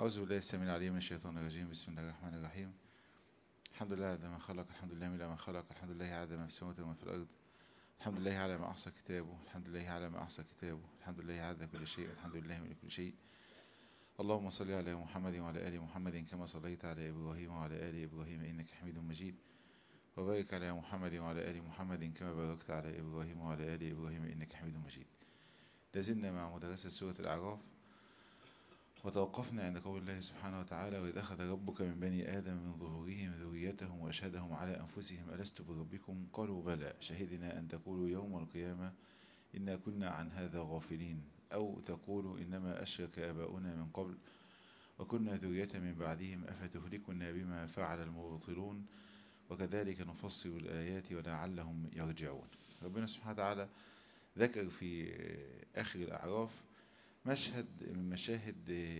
أعوذ بالله السميع العليم من الشيطان الرجيم بسم الله الرحمن الرحيم الحمد لله على ما خلق الحمد لله من ما خلق الحمد لله على ما في السماوات وما في الأرض الحمد لله على ما أحصى كتابه الحمد لله على ما أحصى كتابه الحمد لله على كل شيء الحمد لله من كل شيء اللهم صل على محمد وعلى آل محمد كما صليت على إبراهيم وعلى آل إبراهيم إنك حميد مجيد وبارك على محمد وعلى آل محمد كما باركت على إبراهيم وعلى آل إبراهيم إنك حميد مجيد لازلنا مع مدرسة سورة الأعراف وتوقفنا عند قول الله سبحانه وتعالى وإذ أخذ ربك من بني آدم من ظهورهم ذريتهم وأشهدهم على أنفسهم ألست بربكم قالوا بلى شهدنا أن تقولوا يوم القيامة إنا كنا عن هذا غافلين أو تقولوا إنما أشرك آباؤنا من قبل وكنا ذرية من بعدهم أفتهلكنا بما فعل المبطلون وكذلك نفصل الآيات ولعلهم يرجعون ربنا سبحانه وتعالى ذكر في آخر الأعراف مشهد من مشاهد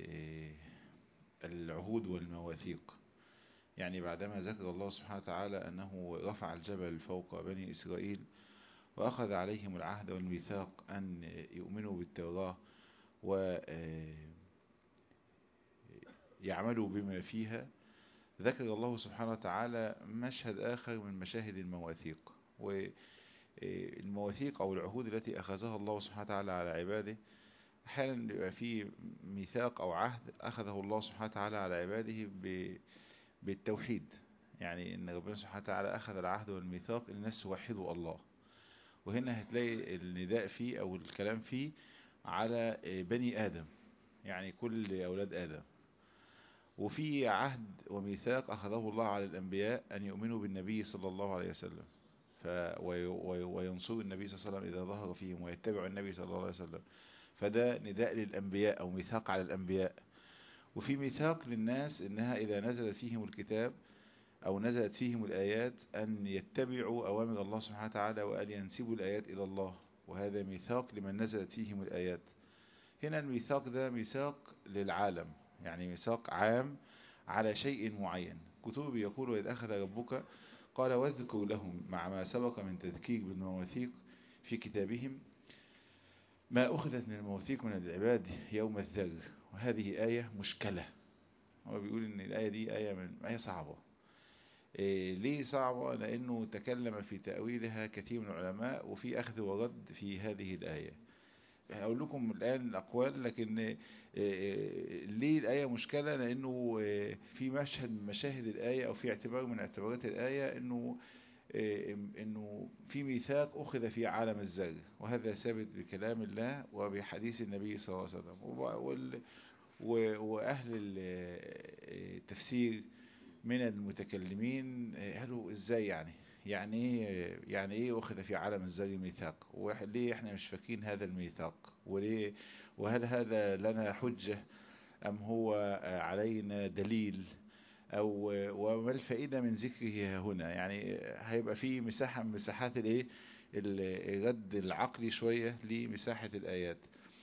العهود والمواثيق يعني بعدما ذكر الله سبحانه وتعالى أنه رفع الجبل فوق بني إسرائيل وأخذ عليهم العهد والميثاق أن يؤمنوا بالتوراة ويعملوا بما فيها ذكر الله سبحانه وتعالى مشهد آخر من مشاهد المواثيق والمواثيق أو العهود التي أخذها الله سبحانه وتعالى على عباده أحيانا يبقى في ميثاق أو عهد أخذه الله سبحانه وتعالى على عباده بالتوحيد يعني إن ربنا سبحانه وتعالى أخذ العهد والميثاق الناس توحدوا الله وهنا هتلاقي النداء فيه أو الكلام فيه على بني آدم يعني كل أولاد آدم وفي عهد وميثاق أخذه الله على الأنبياء أن يؤمنوا بالنبي صلى الله عليه وسلم ف وينصروا النبي صلى الله عليه وسلم إذا ظهر فيهم ويتبعوا النبي صلى الله عليه وسلم فده نداء للأنبياء أو ميثاق على الأنبياء وفي ميثاق للناس إنها إذا نزلت فيهم الكتاب أو نزلت فيهم الآيات أن يتبعوا أوامر الله سبحانه وتعالى وأن ينسبوا الآيات إلى الله وهذا ميثاق لمن نزلت فيهم الآيات هنا الميثاق ده ميثاق للعالم يعني ميثاق عام على شيء معين كتب يقول وإذ أخذ ربك قال واذكر لهم مع ما سبق من تذكير بالمواثيق في كتابهم ما أخذت من المواثيق من العباد يوم الذر وهذه آية مشكلة هو بيقول إن الآية دي آية من آية صعبة إيه ليه صعبة لأنه تكلم في تأويلها كثير من العلماء وفي أخذ ورد في هذه الآية أقول لكم الآن الأقوال لكن إيه ليه الآية مشكلة لأنه إيه في مشهد من مشاهد الآية أو في اعتبار من اعتبارات الآية أنه انه في ميثاق اخذ في عالم الزر وهذا ثابت بكلام الله وبحديث النبي صلى الله عليه وسلم واهل التفسير من المتكلمين قالوا ازاي يعني يعني ايه يعني ايه اخذ في عالم الزر ميثاق وليه احنا مش فاكرين هذا الميثاق وليه وهل هذا لنا حجة ام هو علينا دليل او وما الفائده من ذكره هنا يعني هيبقى في مساحه من مساحات الايه الرد العقلي شويه لمساحه الايات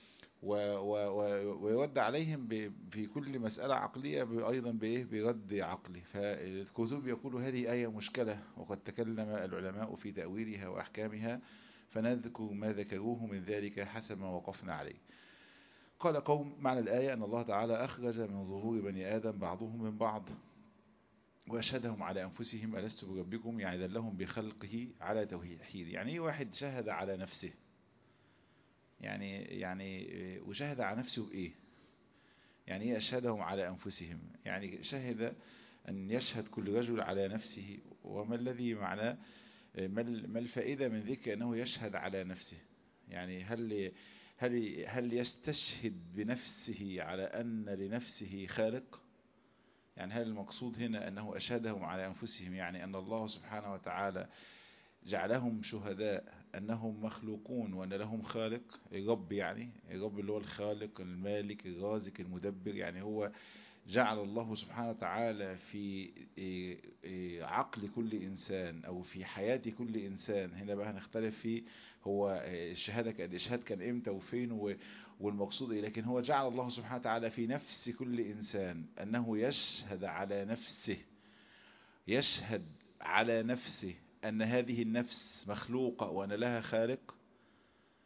ويرد عليهم في كل مساله عقليه ايضا بايه برد عقلي فالكتب يقول هذه ايه مشكله وقد تكلم العلماء في تاويلها واحكامها فنذكر ما ذكروه من ذلك حسب ما وقفنا عليه قال قوم معنى الآية أن الله تعالى أخرج من ظهور بني آدم بعضهم من بعض وأشهدهم على أنفسهم ألست بربكم يعني دلهم بخلقه على توحيد يعني ايه واحد شهد على نفسه يعني يعني وشهد على نفسه بإيه يعني ايه أشهدهم على أنفسهم يعني شهد أن يشهد كل رجل على نفسه وما الذي معناه ما الفائدة من ذلك أنه يشهد على نفسه يعني هل هل هل يستشهد بنفسه على أن لنفسه خالق يعني هل المقصود هنا أنه أشهدهم على أنفسهم يعني أن الله سبحانه وتعالى جعلهم شهداء أنهم مخلوقون وأن لهم خالق الرب يعني الرب اللي هو الخالق المالك الرازق المدبر يعني هو جعل الله سبحانه وتعالى في عقل كل إنسان أو في حياة كل إنسان هنا بقى هنختلف في هو الشهادة كان الإشهاد كان إمتى وفين والمقصود إيه لكن هو جعل الله سبحانه وتعالى في نفس كل إنسان أنه يشهد على نفسه يشهد على نفسه أن هذه النفس مخلوقة وأن لها خالق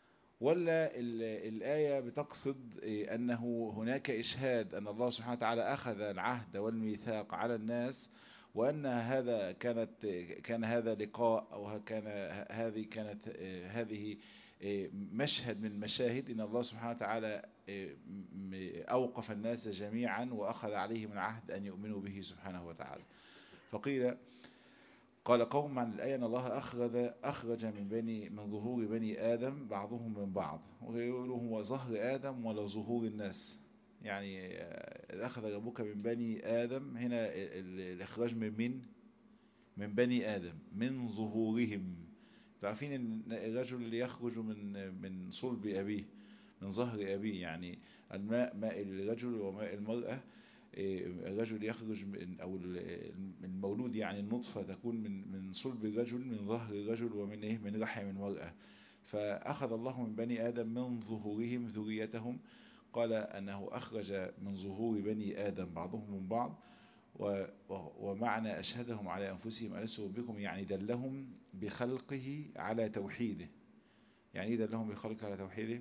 ولا الآية بتقصد أنه هناك إشهاد أن الله سبحانه وتعالى أخذ العهد والميثاق على الناس وأن هذا كانت كان هذا لقاء أو كان هذه كانت هذه مشهد من مشاهد إن الله سبحانه وتعالى أوقف الناس جميعا وأخذ عليهم العهد أن يؤمنوا به سبحانه وتعالى فقيل قال قوم عن الآية أن الله أخرج, أخرج من بني من ظهور بني آدم بعضهم من بعض ويقولوا هو ظهر آدم ولا ظهور الناس يعني أخذ ربك من بني آدم هنا الإخراج من من من بني آدم من ظهورهم تعرفين ان الرجل اللي يخرج من من صلب أبيه من ظهر أبيه يعني الماء ماء الرجل وماء المرأة الرجل يخرج من أو المولود يعني النطفة تكون من من صلب الرجل من ظهر الرجل ومن إيه من رحم المرأة فأخذ الله من بني آدم من ظهورهم ذريتهم قال أنه أخرج من ظهور بني آدم بعضهم من بعض ومعنى أشهدهم على أنفسهم ألست بكم يعني دلهم بخلقه على توحيده يعني إيه دلهم بخلقه على توحيده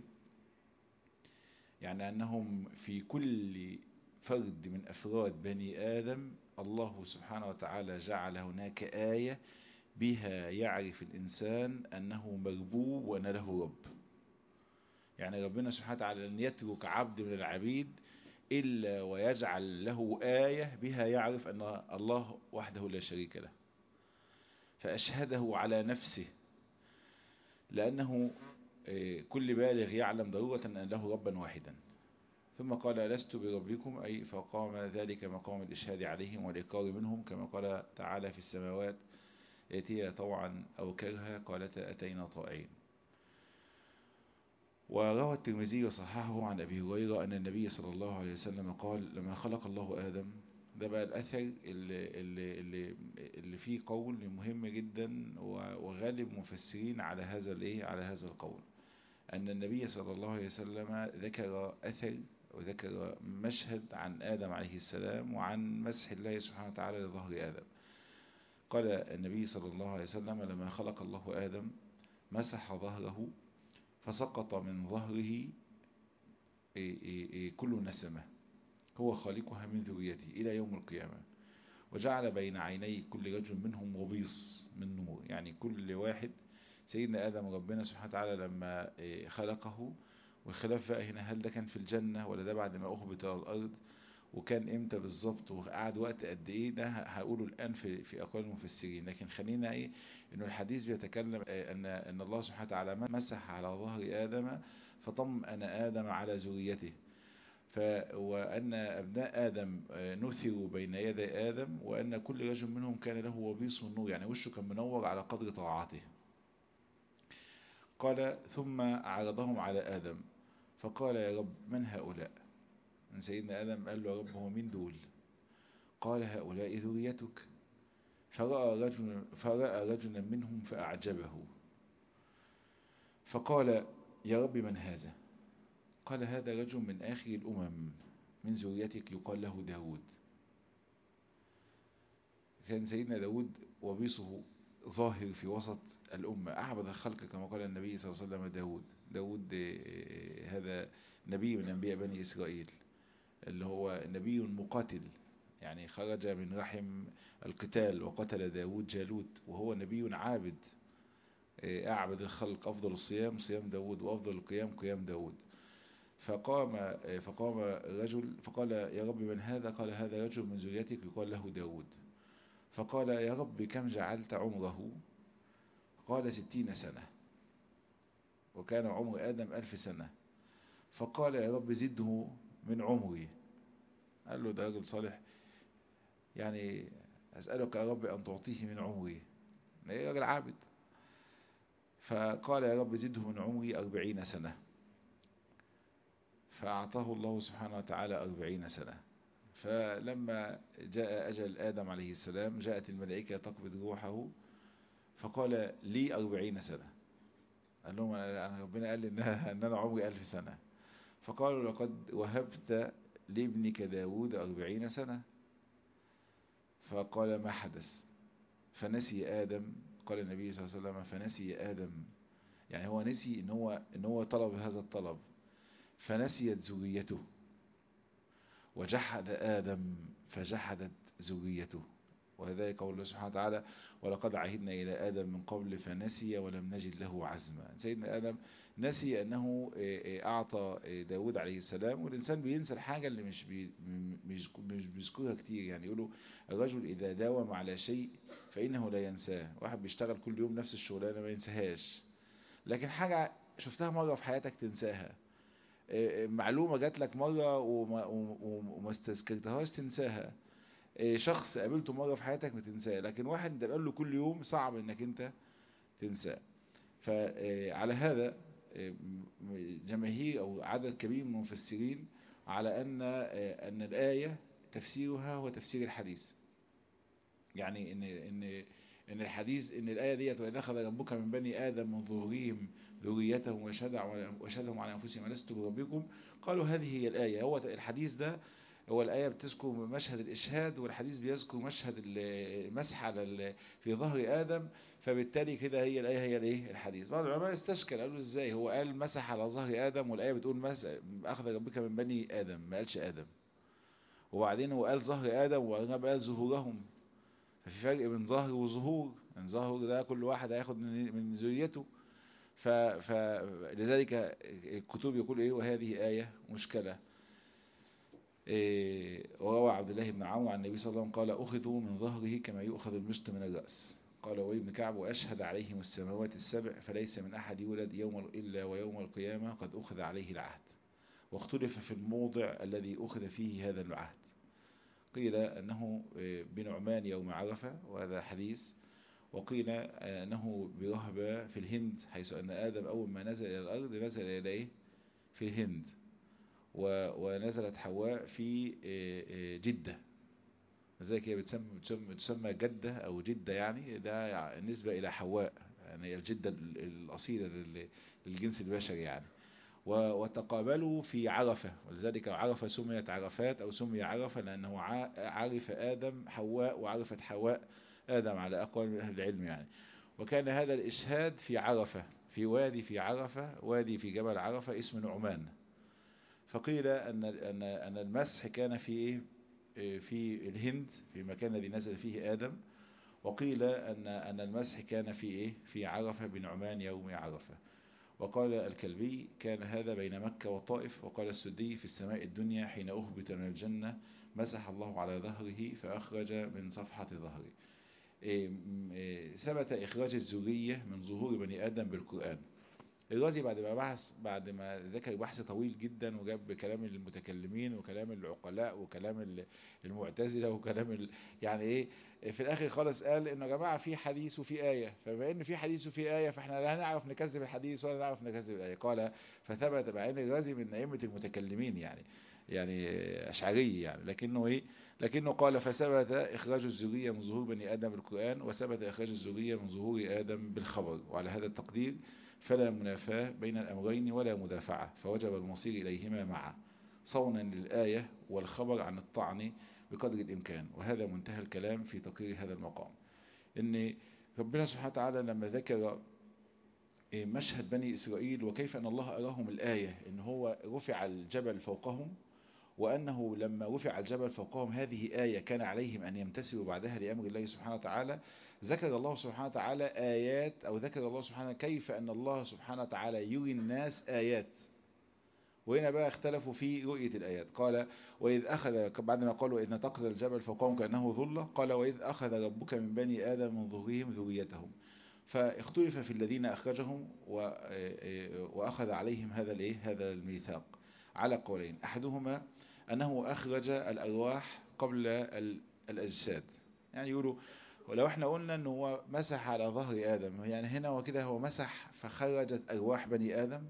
يعني أنهم في كل فرد من أفراد بني آدم الله سبحانه وتعالى جعل هناك آية بها يعرف الإنسان أنه مربوب وأن له رب يعني ربنا سبحانه وتعالى لن يترك عبد من العبيد إلا ويجعل له آية بها يعرف أن الله وحده لا شريك له فأشهده على نفسه لأنه كل بالغ يعلم ضرورة أن له ربا واحدا ثم قال لست بربكم أي فقام ذلك مقام الإشهاد عليهم والإقرار منهم كما قال تعالى في السماوات يأتيها طوعا أو كرها قالتا أتينا طائعين وروى الترمذي وصححه عن أبي هريرة أن النبي صلى الله عليه وسلم قال لما خلق الله آدم ده بقى الأثر اللي, اللي, اللي, اللي فيه قول مهم جدا وغالب مفسرين على هذا الايه على هذا القول أن النبي صلى الله عليه وسلم ذكر أثر وذكر مشهد عن آدم عليه السلام وعن مسح الله سبحانه وتعالى لظهر آدم قال النبي صلى الله عليه وسلم لما خلق الله آدم مسح ظهره فسقط من ظهره كل نسمة هو خالقها من ذريته إلى يوم القيامة وجعل بين عيني كل رجل منهم وبيص من نور يعني كل واحد سيدنا آدم ربنا سبحانه وتعالى لما خلقه والخلاف بقى هنا هل ده كان في الجنة ولا ده بعد ما أهبط على الأرض وكان امتى بالظبط وقعد وقت قد ايه ده هقوله الان في في اقوال المفسرين لكن خلينا ايه انه الحديث بيتكلم ان ان الله سبحانه وتعالى مسح على ظهر ادم فطمأن ادم على ذريته ف وان ابناء ادم نثروا بين يدي ادم وان كل رجل منهم كان له وبيص النور يعني وشه كان منور على قدر طاعته قال ثم عرضهم على ادم فقال يا رب من هؤلاء من سيدنا آدم قال له يا رب هو مين دول قال هؤلاء ذريتك فرأى رجل فرأى رجلا منهم فأعجبه فقال يا رب من هذا قال هذا رجل من آخر الأمم من ذريتك يقال له داود كان سيدنا داود وبيصه ظاهر في وسط الأمة أعبد الخلق كما قال النبي صلى الله عليه وسلم داود داود هذا نبي من أنبياء بني إسرائيل اللي هو نبي مقاتل يعني خرج من رحم القتال وقتل داود جالوت وهو نبي عابد أعبد الخلق أفضل الصيام صيام داود وأفضل القيام قيام داود فقام فقام رجل فقال يا رب من هذا قال هذا رجل من ذريتك يقال له داود فقال يا رب كم جعلت عمره قال ستين سنة وكان عمر آدم ألف سنة فقال يا رب زده من عمري قال له ده راجل صالح يعني أسألك يا رب أن تعطيه من عمري ايه راجل عابد فقال يا رب زده من عمري أربعين سنة فأعطاه الله سبحانه وتعالى أربعين سنة فلما جاء أجل آدم عليه السلام جاءت الملائكة تقبض روحه فقال لي أربعين سنة قال لهم أنا ربنا قال لي إن أنا عمري ألف سنة فقالوا لقد وهبت لابنك داود أربعين سنة فقال ما حدث فنسي آدم قال النبي صلى الله عليه وسلم فنسي آدم يعني هو نسي ان هو ان هو طلب هذا الطلب فنسيت زوجيته وجحد آدم فجحدت زوجيته وذلك قول الله سبحانه وتعالى ولقد عهدنا إلى آدم من قبل فنسي ولم نجد له عزما سيدنا آدم نسي أنه أعطى داود عليه السلام والإنسان بينسى الحاجة اللي مش بي مش مش بيذكرها كتير يعني يقولوا الرجل إذا داوم على شيء فإنه لا ينساه واحد بيشتغل كل يوم نفس الشغلانة ما ينساهاش لكن حاجة شفتها مرة في حياتك تنساها معلومة جات لك مرة وما, وما استذكرتهاش تنساها شخص قابلته مرة في حياتك ما تنساه لكن واحد انت قال له كل يوم صعب انك انت تنساه فعلى هذا جماهير او عدد كبير من المفسرين على ان ان الآية تفسيرها هو تفسير الحديث يعني ان ان ان الحديث ان الآية ديت وإذا أخذ ربك من بني آدم من ظهورهم ذريتهم وشهدهم على أنفسهم ألست بربكم قالوا هذه هي الآية هو الحديث ده هو الآية بتذكر مشهد الإشهاد والحديث بيذكر مشهد المسح على في ظهر آدم فبالتالي كده هي الآية هي الايه الحديث بعض العلماء استشكل قالوا ازاي هو قال مسح على ظهر آدم والآية بتقول مس... أخذ ربك من بني آدم ما قالش آدم وبعدين هو قال ظهر آدم وبعدين قال ظهورهم ففي فرق بين ظهر وظهور يعني ظهر ده كل واحد هياخد من, من ذريته فلذلك الكتب يقول ايه وهذه آية مشكلة إيه وروى عبد الله بن عون عن النبي صلى الله عليه وسلم قال أخذوا من ظهره كما يؤخذ المشط من الرأس قال وابن بن كعب وأشهد عليهم السماوات السبع فليس من أحد يولد يوم إلا ويوم القيامة قد أخذ عليه العهد واختلف في الموضع الذي أخذ فيه هذا العهد قيل أنه بنعمان يوم عرفة وهذا حديث وقيل أنه برهبة في الهند حيث أن آدم أول ما نزل إلى الأرض نزل إلى إيه؟ في الهند ونزلت حواء في جدة لذلك هي بتسمى, بتسمى, بتسمى جدة أو جدة يعني ده نسبة إلى حواء يعني الجدة الأصيلة للجنس البشري يعني وتقابلوا في عرفة ولذلك عرفة سميت عرفات أو سمي عرفة لأنه عرف آدم حواء وعرفت حواء آدم على أقوال أهل العلم يعني وكان هذا الإشهاد في عرفة في وادي في عرفة وادي في جبل عرفة اسم نعمان فقيل أن أن أن المسح كان في إيه في الهند في المكان الذي نزل فيه آدم وقيل أن أن المسح كان في إيه في عرفة بنعمان يوم عرفة وقال الكلبي كان هذا بين مكة والطائف وقال السدي في السماء الدنيا حين أهبط من الجنة مسح الله على ظهره فأخرج من صفحة ظهره ثبت إخراج الزورية من ظهور بني آدم بالقرآن الرازي بعد ما بحث بعد ما ذكر بحث طويل جدا وجاب كلام المتكلمين وكلام العقلاء وكلام المعتزله وكلام ال... يعني ايه في الاخر خالص قال انه يا جماعه في حديث وفي ايه فبما ان في حديث وفي ايه فاحنا لا نعرف نكذب الحديث ولا نعرف نكذب الايه قال فثبت مع ان الرازي من ائمه المتكلمين يعني يعني اشعري يعني لكنه ايه لكنه قال فثبت اخراج الذريه من ظهور بني ادم بالقران وثبت اخراج الذريه من ظهور ادم بالخبر وعلى هذا التقدير فلا منافاة بين الأمرين ولا مدافعة فوجب المصير إليهما معا صونا للآية والخبر عن الطعن بقدر الإمكان وهذا منتهى الكلام في تقرير هذا المقام إن ربنا سبحانه وتعالى لما ذكر مشهد بني إسرائيل وكيف أن الله أراهم الآية إن هو رفع الجبل فوقهم وأنه لما رفع الجبل فوقهم هذه آية كان عليهم أن يمتثلوا بعدها لأمر الله سبحانه وتعالى ذكر الله سبحانه وتعالى آيات أو ذكر الله سبحانه كيف أن الله سبحانه وتعالى يري الناس آيات وهنا بقى اختلفوا في رؤية الآيات قال وإذ أخذ بعد ما قالوا إذ نتقذ الجبل فوقهم كأنه ظلة قال وإذ أخذ ربك من بني آدم من ظهورهم ذريتهم فاختلف في الذين أخرجهم وأخذ عليهم هذا الايه هذا الميثاق على قولين أحدهما أنه أخرج الأرواح قبل الأجساد يعني يقولوا ولو احنا قلنا أنه هو مسح على ظهر آدم يعني هنا وكده هو مسح فخرجت أرواح بني آدم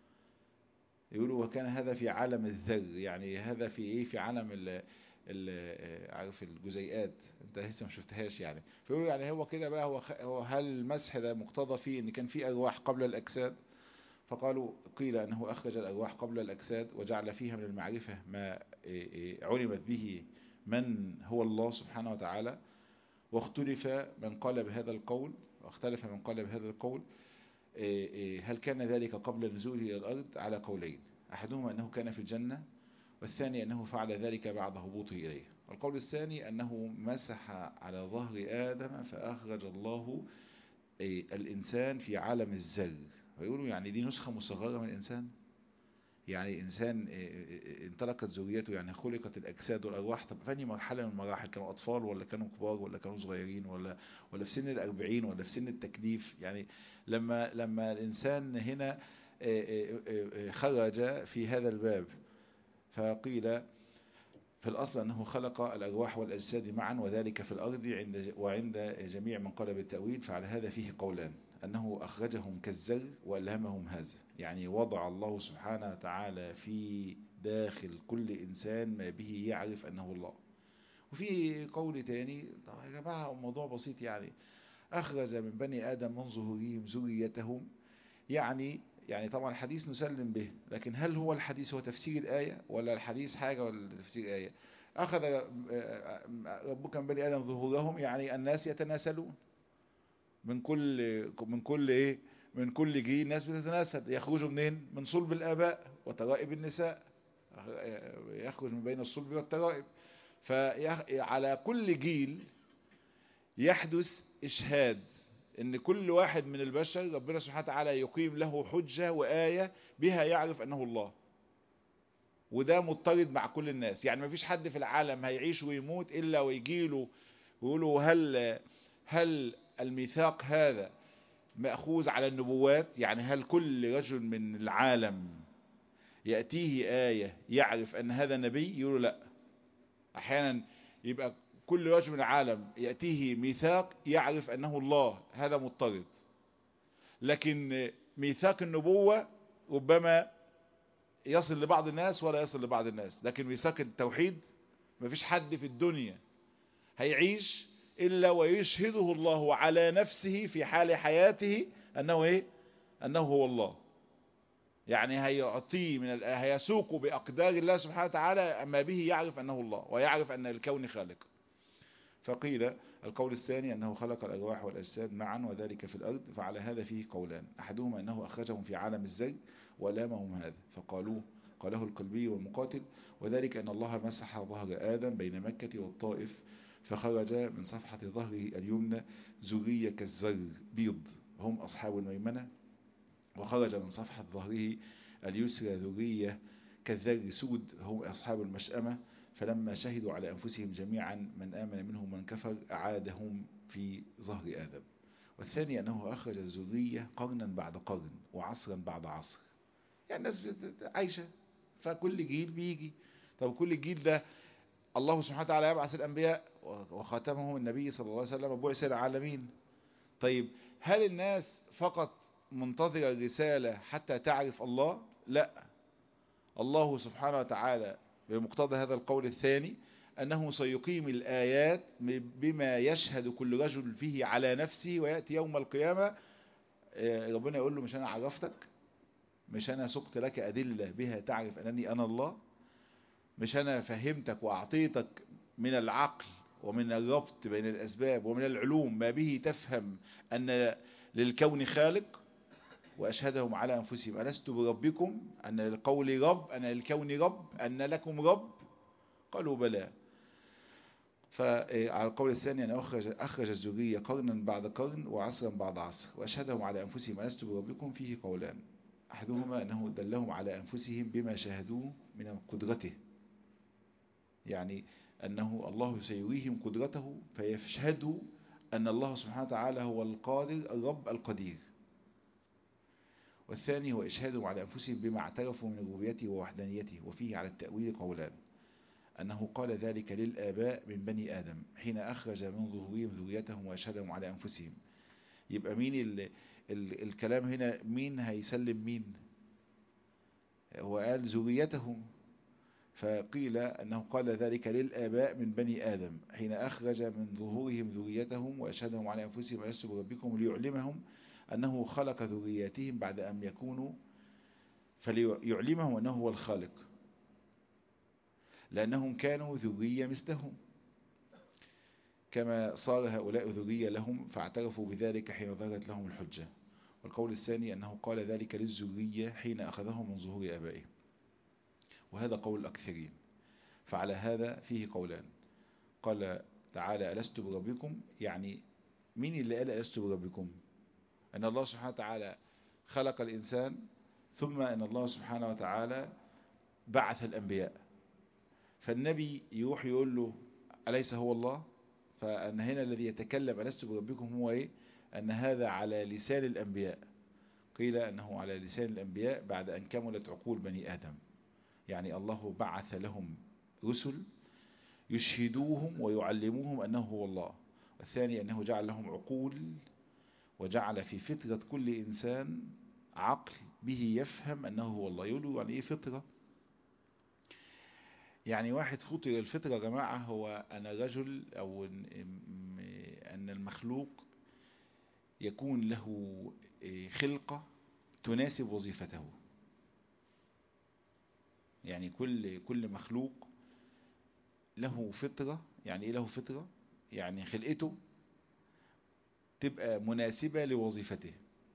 يقولوا وكان هذا في عالم الذر يعني هذا في ايه في عالم ال ال عارف الجزيئات انت لسه ما شفتهاش يعني فيقولوا يعني هو كده بقى هو, هو هل المسح ده مقتضى فيه ان كان في ارواح قبل الاجساد فقالوا قيل انه اخرج الارواح قبل الاجساد وجعل فيها من المعرفة ما علمت به من هو الله سبحانه وتعالى واختلف من قال بهذا القول واختلف من قال بهذا القول هل كان ذلك قبل نزوله إلى الأرض على قولين أحدهما أنه كان في الجنة والثاني أنه فعل ذلك بعد هبوطه إليه القول الثاني أنه مسح على ظهر آدم فأخرج الله الإنسان في عالم الزل ويقولوا يعني دي نسخة مصغرة من الإنسان يعني إنسان انطلقت زوجيته يعني خلقت الأجساد والأرواح طب فاني مرحلة من المراحل كانوا أطفال ولا كانوا كبار ولا كانوا صغيرين ولا ولا في سن الأربعين ولا في سن التكليف يعني لما لما الإنسان هنا خرج في هذا الباب فقيل في الأصل أنه خلق الأرواح والأجساد معا وذلك في الأرض عند وعند جميع من قال بالتأويل فعلى هذا فيه قولان أنه أخرجهم كالزر وألهمهم هذا يعني وضع الله سبحانه وتعالى في داخل كل إنسان ما به يعرف أنه الله وفي قول تاني طبعا يا جماعة الموضوع بسيط يعني أخرج من بني آدم من ظهورهم ذريتهم يعني يعني طبعا الحديث نسلم به لكن هل هو الحديث هو تفسير الآية ولا الحديث حاجة ولا تفسير الآية أخذ ربك من بني آدم ظهورهم يعني الناس يتناسلون من كل من كل ايه من كل جيل ناس بتتناسل يخرجوا منين من صلب الآباء وترائب النساء يخرج من بين الصلب والترائب فعلى كل جيل يحدث إشهاد ان كل واحد من البشر ربنا سبحانه وتعالى يقيم له حجة وآية بها يعرف انه الله وده مضطرد مع كل الناس يعني ما فيش حد في العالم هيعيش ويموت الا ويجيله ويقولوا هل هل الميثاق هذا مأخوذ على النبوات يعني هل كل رجل من العالم يأتيه آية يعرف أن هذا نبي يقولوا لا أحيانا يبقى كل رجل من العالم يأتيه ميثاق يعرف أنه الله هذا مضطرد لكن ميثاق النبوة ربما يصل لبعض الناس ولا يصل لبعض الناس لكن ميثاق التوحيد مفيش حد في الدنيا هيعيش إلا ويشهده الله على نفسه في حال حياته أنه إيه؟ أنه هو الله يعني هيعطيه من هيسوق بأقدار الله سبحانه وتعالى ما به يعرف أنه الله ويعرف أن الكون خالق فقيل القول الثاني أنه خلق الأرواح والأجساد معا وذلك في الأرض فعلى هذا فيه قولان أحدهما أنه أخرجهم في عالم الزي ولامهم هذا فقالوه قاله القلبي والمقاتل وذلك أن الله مسح ظهر آدم بين مكة والطائف فخرج من صفحة ظهره اليمنى ذرية كالزر بيض هم أصحاب الميمنة وخرج من صفحة ظهره اليسرى ذرية كالذر سود هم أصحاب المشأمة فلما شهدوا على أنفسهم جميعا من آمن منهم من كفر أعادهم في ظهر آدم والثاني أنه أخرج الذرية قرنا بعد قرن وعصرا بعد عصر يعني الناس عايشة فكل جيل بيجي طب كل جيل ده الله سبحانه وتعالى يبعث الأنبياء وخاتمهم النبي صلى الله عليه وسلم بعث العالمين طيب هل الناس فقط منتظرة الرسالة حتى تعرف الله لا الله سبحانه وتعالى بمقتضى هذا القول الثاني أنه سيقيم الآيات بما يشهد كل رجل فيه على نفسه ويأتي يوم القيامة ربنا يقول له مش أنا عرفتك مش أنا سقت لك أدلة بها تعرف أنني أنا الله مش أنا فهمتك وأعطيتك من العقل ومن الربط بين الأسباب ومن العلوم ما به تفهم أن للكون خالق وأشهدهم على أنفسهم ألست بربكم أن للقول رب أن للكون رب أن لكم رب قالوا بلى فعلى القول الثاني أن أخرج, أخرج الزرية قرنا بعد قرن وعصرا بعد عصر وأشهدهم على أنفسهم ألست بربكم فيه قولان أحدهما أنه دلهم على أنفسهم بما شاهدوه من قدرته يعني أنه الله سيريهم قدرته فيشهدوا أن الله سبحانه وتعالى هو القادر الرب القدير والثاني هو إشهادهم على أنفسهم بما اعترفوا من ربوبيته ووحدانيته وفيه على التأويل قولان أنه قال ذلك للآباء من بني آدم حين أخرج من ظهورهم ذريتهم وأشهدهم على أنفسهم يبقى مين ال ال الكلام هنا مين هيسلم مين هو قال ذريتهم فقيل أنه قال ذلك للآباء من بني آدم حين أخرج من ظهورهم ذريتهم وأشهدهم على أنفسهم ألست بربكم ليعلمهم أنه خلق ذرياتهم بعد أن يكونوا فليعلمهم أنه هو الخالق لأنهم كانوا ذرية مثلهم كما صار هؤلاء ذرية لهم فاعترفوا بذلك حين ظهرت لهم الحجة والقول الثاني أنه قال ذلك للذرية حين أخذه من ظهور آبائهم وهذا قول الأكثرين فعلى هذا فيه قولان قال تعالى ألست بربكم يعني مين اللي قال ألست بربكم أن الله سبحانه وتعالى خلق الإنسان ثم أن الله سبحانه وتعالى بعث الأنبياء فالنبي يروح يقول له أليس هو الله فأن هنا الذي يتكلم ألست بربكم هو إيه أن هذا على لسان الأنبياء قيل أنه على لسان الأنبياء بعد أن كملت عقول بني آدم يعني الله بعث لهم رسل يشهدوهم ويعلموهم أنه هو الله والثاني أنه جعل لهم عقول وجعل في فطرة كل إنسان عقل به يفهم أنه هو الله يقولوا يعني إيه فطرة يعني واحد فطر الفطرة يا جماعة هو أنا رجل أو أن المخلوق يكون له خلقة تناسب وظيفته يعني كل كل مخلوق له فطرة يعني ايه له فطرة يعني خلقته تبقى مناسبة لوظيفته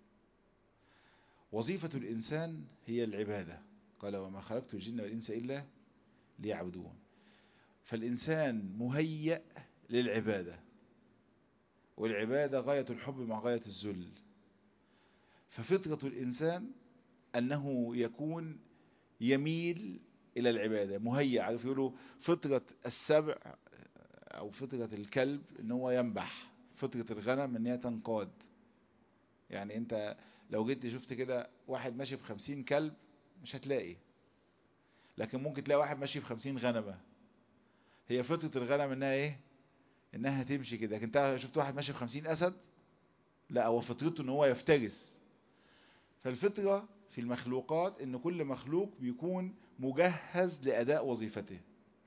وظيفة الإنسان هي العبادة قال وما خلقت الجن والإنس إلا ليعبدون فالإنسان مهيأ للعبادة والعبادة غاية الحب مع غاية الذل ففطرة الإنسان أنه يكون يميل إلى العبادة مهيأ عارف يقولوا فطرة السبع أو فطرة الكلب إن هو ينبح فطرة الغنم إن هي تنقاد يعني أنت لو جيت شفت كده واحد ماشي بخمسين كلب مش هتلاقي لكن ممكن تلاقي واحد ماشي بخمسين غنمة هي فطرة الغنم إنها إيه إنها تمشي كده لكن أنت شفت واحد ماشي بخمسين أسد لا هو فطرته إن هو يفترس فالفطرة في المخلوقات ان كل مخلوق بيكون مجهز لأداء وظيفته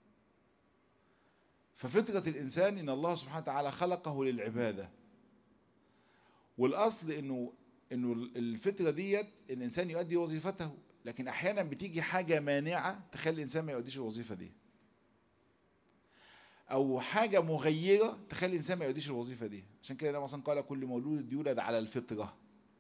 ففطرة الإنسان إن الله سبحانه وتعالى خلقه للعبادة والأصل إنه إنه الفطرة ديت الإنسان يؤدي وظيفته لكن أحيانا بتيجي حاجة مانعة تخلي الإنسان ما يؤديش الوظيفة دي أو حاجة مغيرة تخلي الإنسان ما يؤديش الوظيفة دي عشان كده ده مثلا قال كل مولود يولد على الفطرة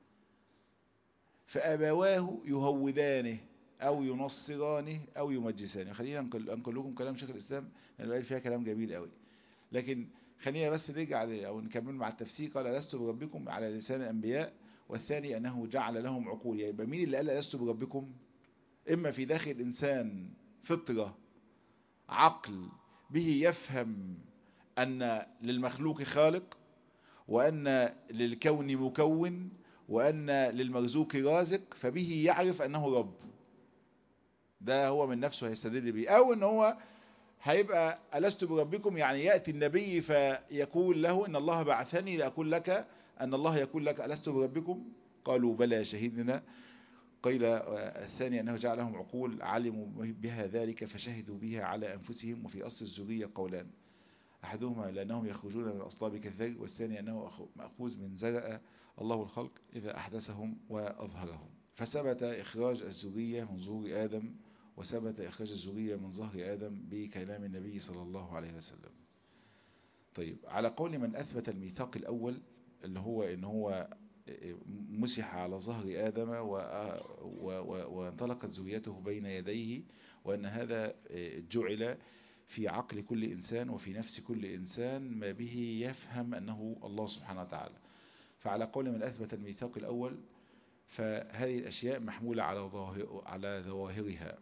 فأبواه يهودانه أو ينصرانه أو يمجسانه خلينا أنقل لكم كلام شيخ الإسلام لأنه قال فيها كلام جميل قوي لكن خلينا بس نرجع أو نكمل مع التفسير قال لست بربكم على لسان الأنبياء والثاني أنه جعل لهم عقول يبقى مين اللي قال لست بربكم إما في داخل الإنسان فطرة عقل به يفهم أن للمخلوق خالق وأن للكون مكون وأن للمرزوق رازق فبه يعرف أنه رب ده هو من نفسه هيستدل به أو أن هو هيبقى ألست بربكم يعني يأتي النبي فيقول له إن الله بعثني لأقول لك أن الله يقول لك ألست بربكم قالوا بلى شهدنا قيل الثاني أنه جعلهم عقول علموا بها ذلك فشهدوا بها على أنفسهم وفي أصل الزرية قولان أحدهما لأنهم يخرجون من أصلاب كالذر والثاني أنه مأخوذ من زرع الله الخلق إذا أحدثهم وأظهرهم فثبت إخراج الزرية من ظهور آدم وثبت إخراج الزرية من ظهر آدم بكلام النبي صلى الله عليه وسلم طيب على قول من أثبت الميثاق الأول اللي هو إن هو مسح على ظهر آدم وانطلقت زريته بين يديه وأن هذا جعل في عقل كل إنسان وفي نفس كل إنسان ما به يفهم أنه الله سبحانه وتعالى فعلى قول من أثبت الميثاق الأول فهذه الأشياء محمولة على ظاهر على ظواهرها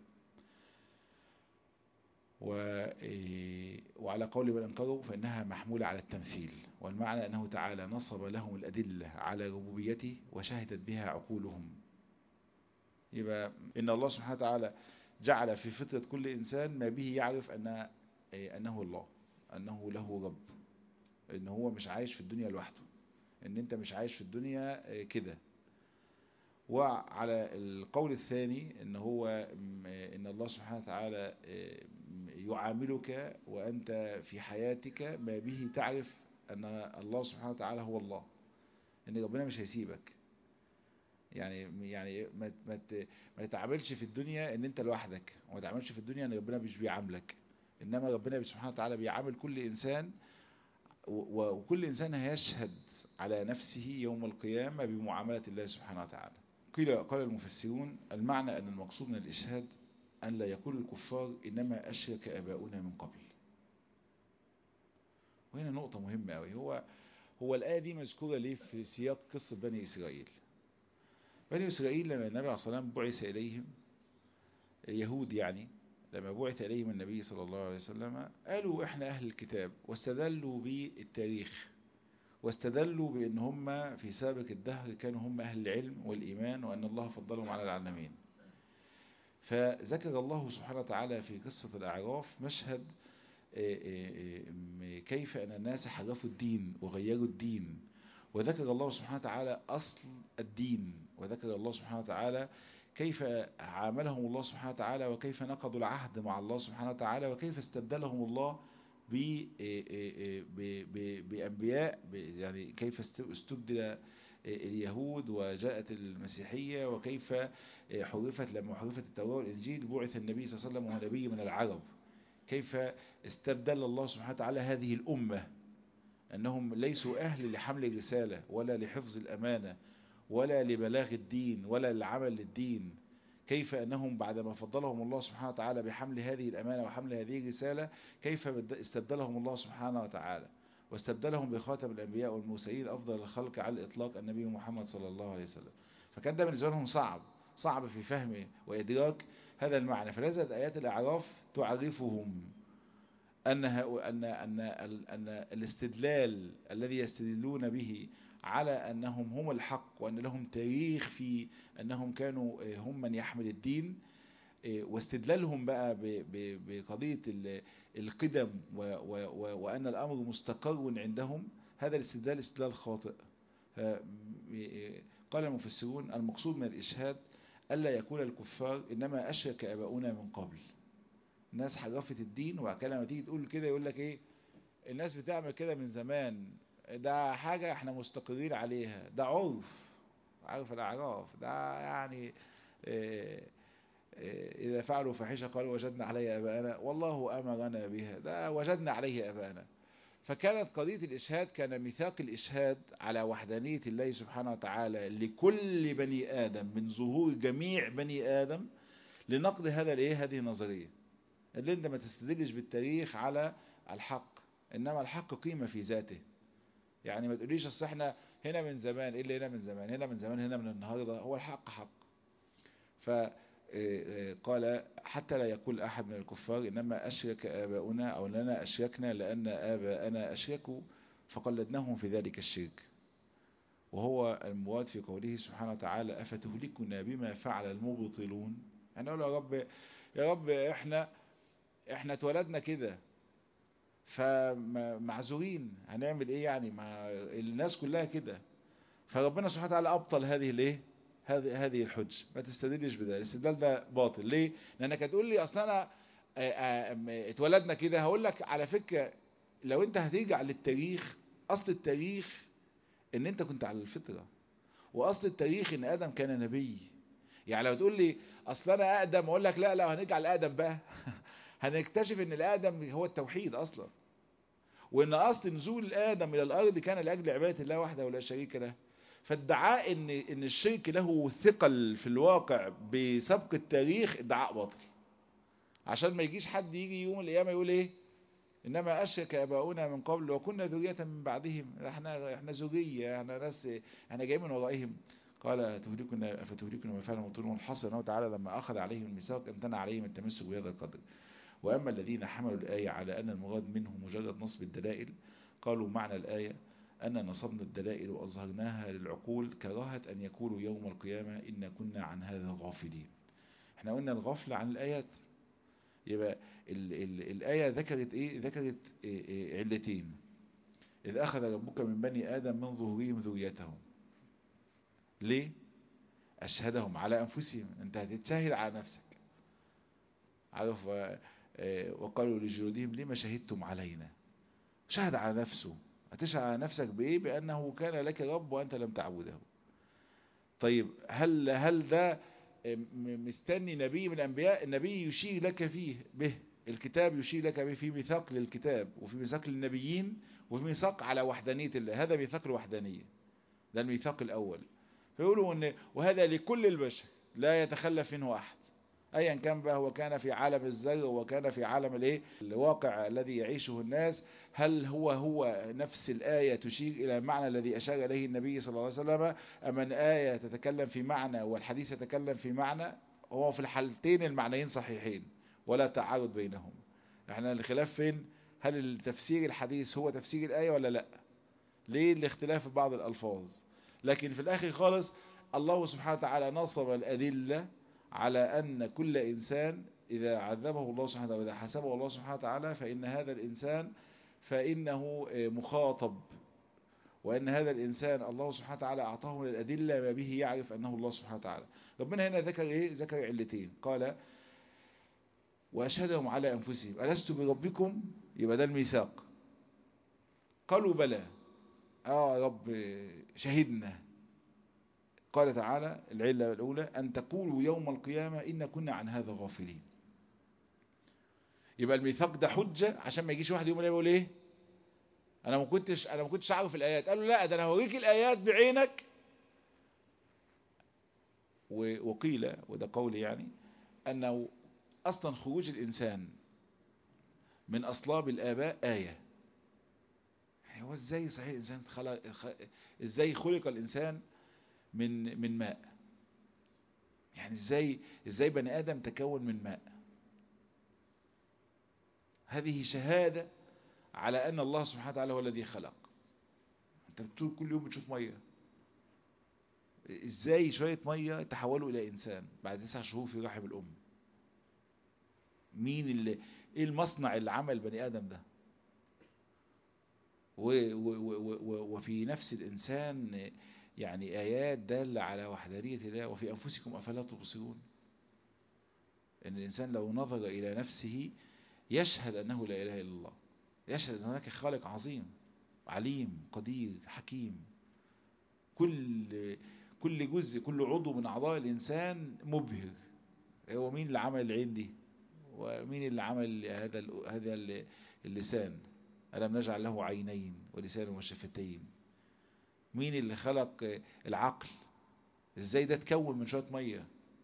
وعلى قول من انكروا فإنها محمولة على التمثيل والمعنى أنه تعالى نصب لهم الأدلة على ربوبيته وشهدت بها عقولهم يبقى إن الله سبحانه وتعالى جعل في فطرة كل إنسان ما به يعرف أن أنه الله أنه له رب أن هو مش عايش في الدنيا لوحده أن أنت مش عايش في الدنيا كده وعلى القول الثاني ان هو ان الله سبحانه وتعالى يعاملك وانت في حياتك ما به تعرف ان الله سبحانه وتعالى هو الله ان ربنا مش هيسيبك يعني يعني ما ما ما تتعاملش في الدنيا ان انت لوحدك وما تتعاملش في الدنيا ان ربنا مش بيعاملك انما ربنا سبحانه وتعالى بيعامل كل انسان وكل انسان هيشهد على نفسه يوم القيامة بمعاملة الله سبحانه وتعالى قيل قال المفسرون المعنى أن المقصود من الإشهاد أن لا يقول الكفار إنما أشرك أباؤنا من قبل وهنا نقطة مهمة أوي هو هو الآية دي مذكورة ليه في سياق قصة بني إسرائيل بني إسرائيل لما النبي عليه الصلاة والسلام بعث إليهم اليهود يعني لما بعث إليهم النبي صلى الله عليه وسلم قالوا إحنا أهل الكتاب واستدلوا بالتاريخ واستدلوا بأن هم في سابق الدهر كانوا هم أهل العلم والإيمان وأن الله فضلهم على العالمين فذكر الله سبحانه وتعالى في قصة الأعراف مشهد كيف أن الناس حرفوا الدين وغيروا الدين وذكر الله سبحانه وتعالى أصل الدين وذكر الله سبحانه وتعالى كيف عاملهم الله سبحانه وتعالى وكيف نقضوا العهد مع الله سبحانه وتعالى وكيف استبدلهم الله بأنبياء يعني كيف استبدل اليهود وجاءت المسيحية وكيف حرفت لما حرفت التوراة والإنجيل بعث النبي صلى الله عليه وسلم وهو نبي من العرب كيف استبدل الله سبحانه وتعالى هذه الأمة أنهم ليسوا أهل لحمل الرسالة ولا لحفظ الأمانة ولا لبلاغ الدين ولا للعمل للدين كيف أنهم بعدما فضلهم الله سبحانه وتعالى بحمل هذه الأمانة وحمل هذه الرسالة كيف استبدلهم الله سبحانه وتعالى واستبدلهم بخاتم الأنبياء والمرسلين أفضل الخلق على الإطلاق النبي محمد صلى الله عليه وسلم فكان ده بالنسبة لهم صعب صعب في فهم وإدراك هذا المعنى فنزلت آيات الأعراف تعرفهم أن, أن, أن, أن الاستدلال الذي يستدلون به على أنهم هم الحق وأن لهم تاريخ في أنهم كانوا هم من يحمل الدين واستدلالهم بقى بقضية القدم وأن الأمر مستقر عندهم هذا الاستدلال استدلال خاطئ قال المفسرون المقصود من الإشهاد ألا يقول الكفار إنما أشرك أباؤنا من قبل الناس حرفت الدين وبعد كده لما تيجي تقول كده يقول لك إيه الناس بتعمل كده من زمان ده حاجة احنا مستقرين عليها ده عرف عرف الأعراف ده يعني إيه إذا فعلوا فحشة قالوا وجدنا عليه أباءنا والله أمرنا بها ده وجدنا عليه أباءنا فكانت قضية الإشهاد كان ميثاق الإشهاد على وحدانية الله سبحانه وتعالى لكل بني آدم من ظهور جميع بني آدم لنقد هذا الإيه هذه النظرية اللي انت ما تستدلش بالتاريخ على الحق إنما الحق قيمة في ذاته يعني ما تقوليش اصل احنا هنا من زمان ايه اللي هنا من زمان هنا من زمان هنا من النهارده هو الحق حق ف قال حتى لا يقول أحد من الكفار إنما أشرك آباؤنا أو لنا أشركنا لأن آباءنا أشركوا فقلدناهم في ذلك الشرك وهو المواد في قوله سبحانه وتعالى أفتهلكنا بما فعل المبطلون أنا أقول يا رب يا رب إحنا إحنا اتولدنا كده فمعذورين هنعمل إيه يعني مع الناس كلها كده فربنا سبحانه وتعالى أبطل هذه الإيه هذه هذه الحج ما تستدلش بده الاستدلال ده باطل ليه لانك هتقول لي اصل انا اتولدنا كده هقول لك على فكره لو انت هترجع للتاريخ اصل التاريخ ان انت كنت على الفطره واصل التاريخ ان ادم كان نبي يعني لو تقول لي اصل انا اقدم اقول لك لا لا هنرجع لادم بقى هنكتشف ان الادم هو التوحيد اصلا وان اصل نزول ادم الى الارض كان لاجل عباده الله وحده ولا شريك له فادعاء ان ان الشرك له ثقل في الواقع بسبق التاريخ ادعاء باطل عشان ما يجيش حد يجي يوم القيامه يقول ايه انما اشرك اباؤنا من قبل وكنا ذريه من بعدهم احنا احنا ذريه احنا ناس احنا جايين من ورائهم قال تهلكنا فتهلكنا ما فعل المبطلون الحصر انه تعالى لما اخذ عليهم الميثاق امتنع عليهم التمسك بهذا القدر واما الذين حملوا الايه على ان المراد منه مجرد نصب الدلائل قالوا معنى الايه أن نصبنا الدلائل وأظهرناها للعقول كراهة أن يقولوا يوم القيامة إن كنا عن هذا غافلين احنا قلنا الغفلة عن الآيات يبقى ال ال الآية ذكرت إيه ذكرت إيه إيه علتين إذ أخذ ربك من بني آدم من ظهورهم ذريتهم ليه أشهدهم على أنفسهم أنت هتتشاهد على نفسك عارف وقالوا لجلودهم لما شهدتم علينا شهد على نفسه هتشهد على نفسك بإيه بأنه كان لك رب وأنت لم تعبده طيب هل هل ده مستني نبي من الأنبياء النبي يشير لك فيه به الكتاب يشير لك به في ميثاق للكتاب وفي ميثاق للنبيين وفي ميثاق على وحدانية الله هذا ميثاق الوحدانية ده الميثاق الأول فيقولوا ان وهذا لكل البشر لا يتخلف منه أحد ايا كان بقى هو كان في عالم الزر وكان في عالم الايه الواقع الذي يعيشه الناس هل هو هو نفس الآية تشير إلى المعنى الذي أشار إليه النبي صلى الله عليه وسلم أم أن آية تتكلم في معنى والحديث يتكلم في معنى هو في الحالتين المعنيين صحيحين ولا تعارض بينهم احنا الخلاف فين هل التفسير الحديث هو تفسير الآية ولا لا ليه الاختلاف في بعض الألفاظ لكن في الآخر خالص الله سبحانه وتعالى نصب الأدلة على أن كل إنسان إذا عذبه الله سبحانه وتعالى وإذا حسبه الله سبحانه وتعالى فإن هذا الإنسان فإنه مخاطب وأن هذا الإنسان الله سبحانه وتعالى أعطاه من الأدلة ما به يعرف أنه الله سبحانه وتعالى ربنا هنا ذكر إيه ذكر علتين قال وأشهدهم على أنفسهم ألست بربكم يبقى ده الميثاق قالوا بلى آه رب شهدنا قال تعالى العلة الأولى أن تقولوا يوم القيامة إن كنا عن هذا غافلين يبقى الميثاق ده حجة عشان ما يجيش واحد يوم يقول ايه انا ما كنتش انا ما كنتش عارف الايات قالوا لا ده انا هوريك الايات بعينك وقيل وده قول يعني انه اصلا خروج الانسان من اصلاب الاباء آية يعني هو ازاي صحيح الانسان خلق ازاي خلق الانسان من من ماء يعني ازاي ازاي بني ادم تكون من ماء هذه شهادة على أن الله سبحانه وتعالى هو الذي خلق أنت بتقول كل يوم بتشوف مية إزاي شوية مية تحولوا إلى إنسان بعد تسع شهور في رحم الأم مين اللي إيه المصنع اللي عمل بني آدم ده و و و وفي نفس الإنسان يعني آيات دالة على وحدانية الله وفي أنفسكم أفلا تبصرون إن الإنسان لو نظر إلى نفسه يشهد أنه لا إله إلا الله يشهد أن هناك خالق عظيم عليم قدير حكيم كل كل جزء كل عضو من أعضاء الإنسان مبهر هو مين اللي عمل العين دي ومين اللي عمل هذا هذا اللسان ألم نجعل له عينين ولسان وشفتين مين اللي خلق العقل ازاي ده تكون من شوية مية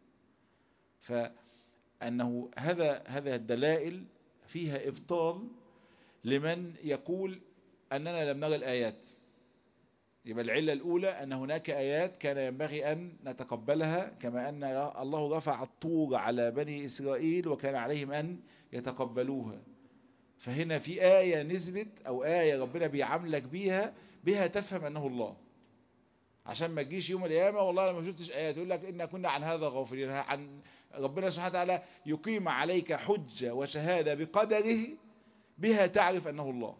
فأنه هذا هذا الدلائل فيها إبطال لمن يقول أننا لم نرى الآيات يبقى العلة الأولى أن هناك آيات كان ينبغي أن نتقبلها كما أن الله رفع الطور على بني إسرائيل وكان عليهم أن يتقبلوها فهنا في آية نزلت أو آية ربنا بيعاملك بيها بها تفهم أنه الله عشان ما تجيش يوم القيامة والله أنا ما شفتش آيات يقول لك إن كنا عن هذا غافلين عن ربنا سبحانه وتعالى يقيم عليك حجة وشهادة بقدره بها تعرف أنه الله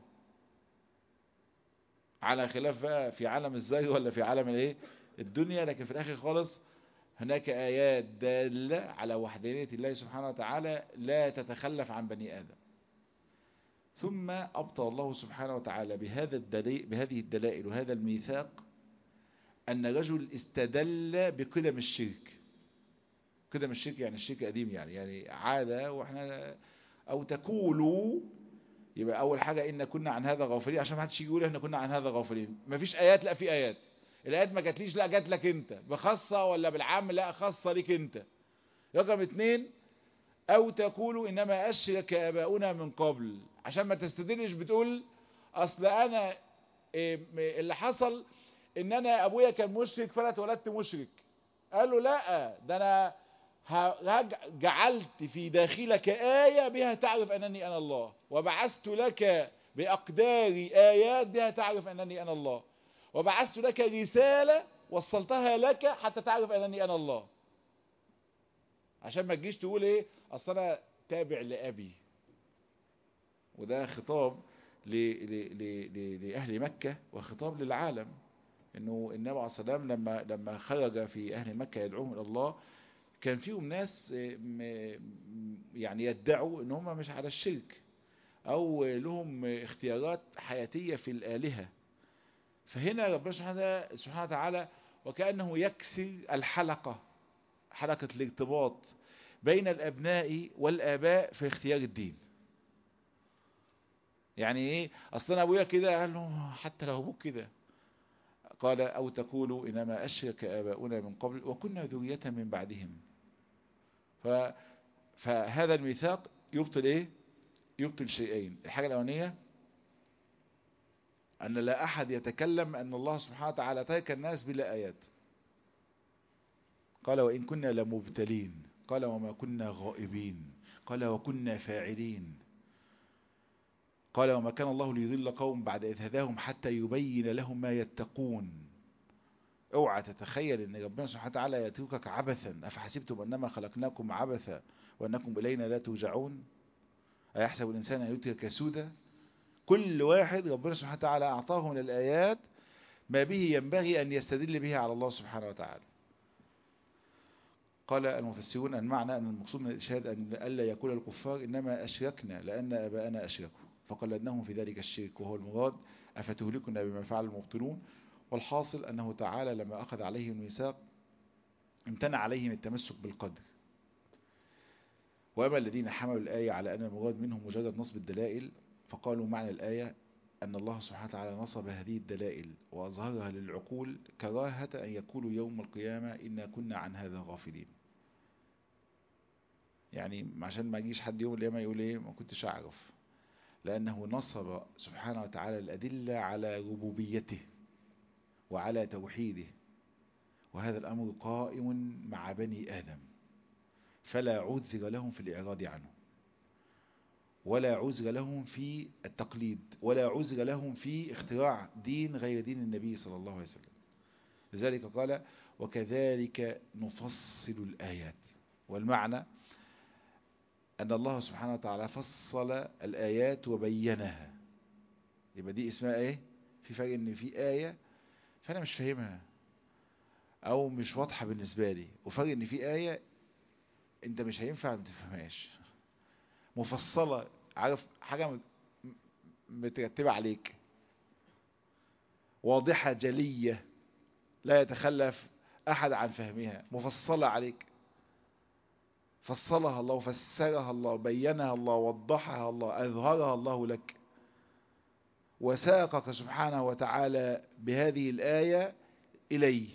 على خلاف بقى في عالم الزي ولا في عالم الايه الدنيا لكن في الآخر خالص هناك آيات دالة على وحدانية الله سبحانه وتعالى لا تتخلف عن بني آدم ثم أبطى الله سبحانه وتعالى بهذا الدليل بهذه الدلائل وهذا الميثاق أن رجل استدل بقدم الشرك قدم الشرك يعني الشرك قديم يعني يعني عادة واحنا أو تقولوا يبقى أول حاجة إن كنا عن هذا غافلين عشان ما حدش يقول إحنا كنا عن هذا غافلين مفيش آيات لا في آيات الآيات ما جاتليش لا جات لك أنت بخاصة ولا بالعام لا خاصة ليك أنت رقم اتنين أو تقولوا إنما أشرك آباؤنا من قبل عشان ما تستدلش بتقول أصل أنا اللي حصل إن أنا أبويا كان مشرك فأنا اتولدت مشرك قالوا لا ده أنا جعلت في داخلك آية بها تعرف أنني أنا الله وبعثت لك بأقدار آيات بها تعرف أنني أنا الله وبعثت لك رسالة وصلتها لك حتى تعرف أنني أنا الله عشان ما تجيش تقول ايه اصل انا تابع لأبي وده خطاب ل... ل... ل... لأهل مكة وخطاب للعالم انه النبي عليه الصلاة والسلام لما لما خرج في أهل مكة يدعوهم إلى الله كان فيهم ناس يعني يدعوا ان هم مش على الشرك او لهم اختيارات حياتية في الآلهة فهنا ربنا سبحانه وتعالى وكأنه يكسر الحلقة حلقة الارتباط بين الأبناء والآباء في اختيار الدين يعني ايه اصلا ابويا كده قال له حتى لو ابوك كده قال او تقولوا انما اشرك اباؤنا من قبل وكنا ذرية من بعدهم ف فهذا الميثاق يبطل ايه يبطل شيئين الحاجة الاولانية ان لا احد يتكلم ان الله سبحانه وتعالى ترك الناس بلا ايات قال وان كنا لمبتلين قال وما كنا غائبين قال وكنا فاعلين قال وما كان الله ليضل قوم بعد إذ هداهم حتى يبين لهم ما يتقون اوعى تتخيل ان ربنا سبحانه وتعالى يتركك عبثا افحسبتم انما خلقناكم عبثا وانكم الينا لا ترجعون ايحسب الانسان ان يترك سودا كل واحد ربنا سبحانه وتعالى اعطاه من الايات ما به ينبغي ان يستدل به على الله سبحانه وتعالى قال المفسرون المعنى أن المقصود من الإشهاد أن ألا يقول الكفار إنما أشركنا لأن أباءنا أشركوا فقلدناهم في ذلك الشرك وهو المراد أفتهلكنا بما فعل المبطلون والحاصل أنه تعالى لما أخذ عليهم الميثاق امتنع عليهم التمسك بالقدر وأما الذين حملوا الآية على أن المراد منهم مجرد نصب الدلائل فقالوا معنى الآية أن الله سبحانه وتعالى نصب هذه الدلائل وأظهرها للعقول كراهة أن يقولوا يوم القيامة إنا كنا عن هذا غافلين يعني عشان ما يجيش حد يوم القيامة يقول إيه ما كنتش أعرف لأنه نصب سبحانه وتعالى الأدلة على ربوبيته وعلى توحيده وهذا الأمر قائم مع بني آدم فلا عذر لهم في الإعراض عنه ولا عذر لهم في التقليد ولا عذر لهم في اختراع دين غير دين النبي صلى الله عليه وسلم لذلك قال وكذلك نفصل الآيات والمعنى أن الله سبحانه وتعالى فصل الآيات وبينها يبقى دي اسمها ايه في فرق ان في آية فأنا مش فاهمها أو مش واضحة بالنسبة لي وفرق ان في آية انت مش هينفع ما تفهمهاش مفصلة عارف حاجة مترتبة عليك واضحة جلية لا يتخلف أحد عن فهمها مفصلة عليك فصلها الله فسرها الله بينها الله وضحها الله أظهرها الله لك وساقك سبحانه وتعالى بهذه الآية إليه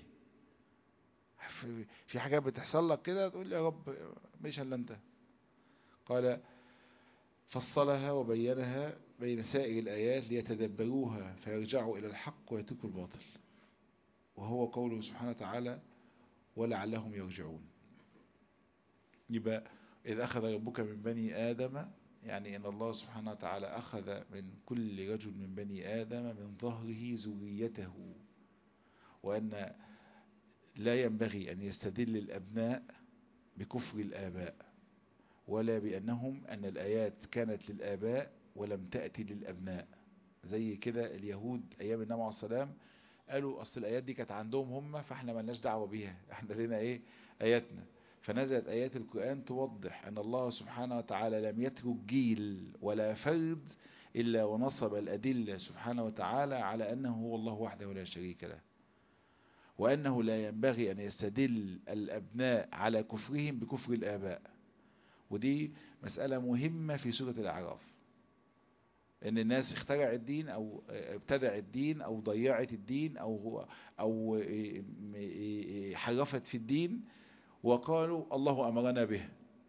في حاجات بتحصل لك كده تقول يا رب مش الا انت قال فصلها وبينها بين سائر الآيات ليتدبروها فيرجعوا إلى الحق ويتركوا الباطل وهو قوله سبحانه وتعالى ولعلهم يرجعون يبقى إذ أخذ ربك من بني آدم يعني أن الله سبحانه وتعالى أخذ من كل رجل من بني آدم من ظهره ذريته وأن لا ينبغي أن يستدل الأبناء بكفر الآباء ولا بأنهم أن الآيات كانت للآباء ولم تأتي للأبناء زي كده اليهود أيام النبي عليه السلام قالوا أصل الآيات دي كانت عندهم هم فإحنا ملناش دعوة بيها إحنا لنا إيه آياتنا فنزلت آيات القرآن توضح أن الله سبحانه وتعالى لم يترك جيل ولا فرد إلا ونصب الأدلة سبحانه وتعالى على أنه هو الله وحده ولا شريك له وأنه لا ينبغي أن يستدل الأبناء على كفرهم بكفر الآباء ودي مسألة مهمة في سورة الأعراف ان الناس اخترعت الدين او ابتدع الدين او ضيعت الدين او او حرفت في الدين وقالوا الله امرنا به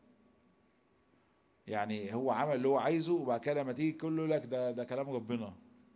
يعني هو عمل اللي هو عايزه وبعد كده لما تيجي كله لك ده ده كلام ربنا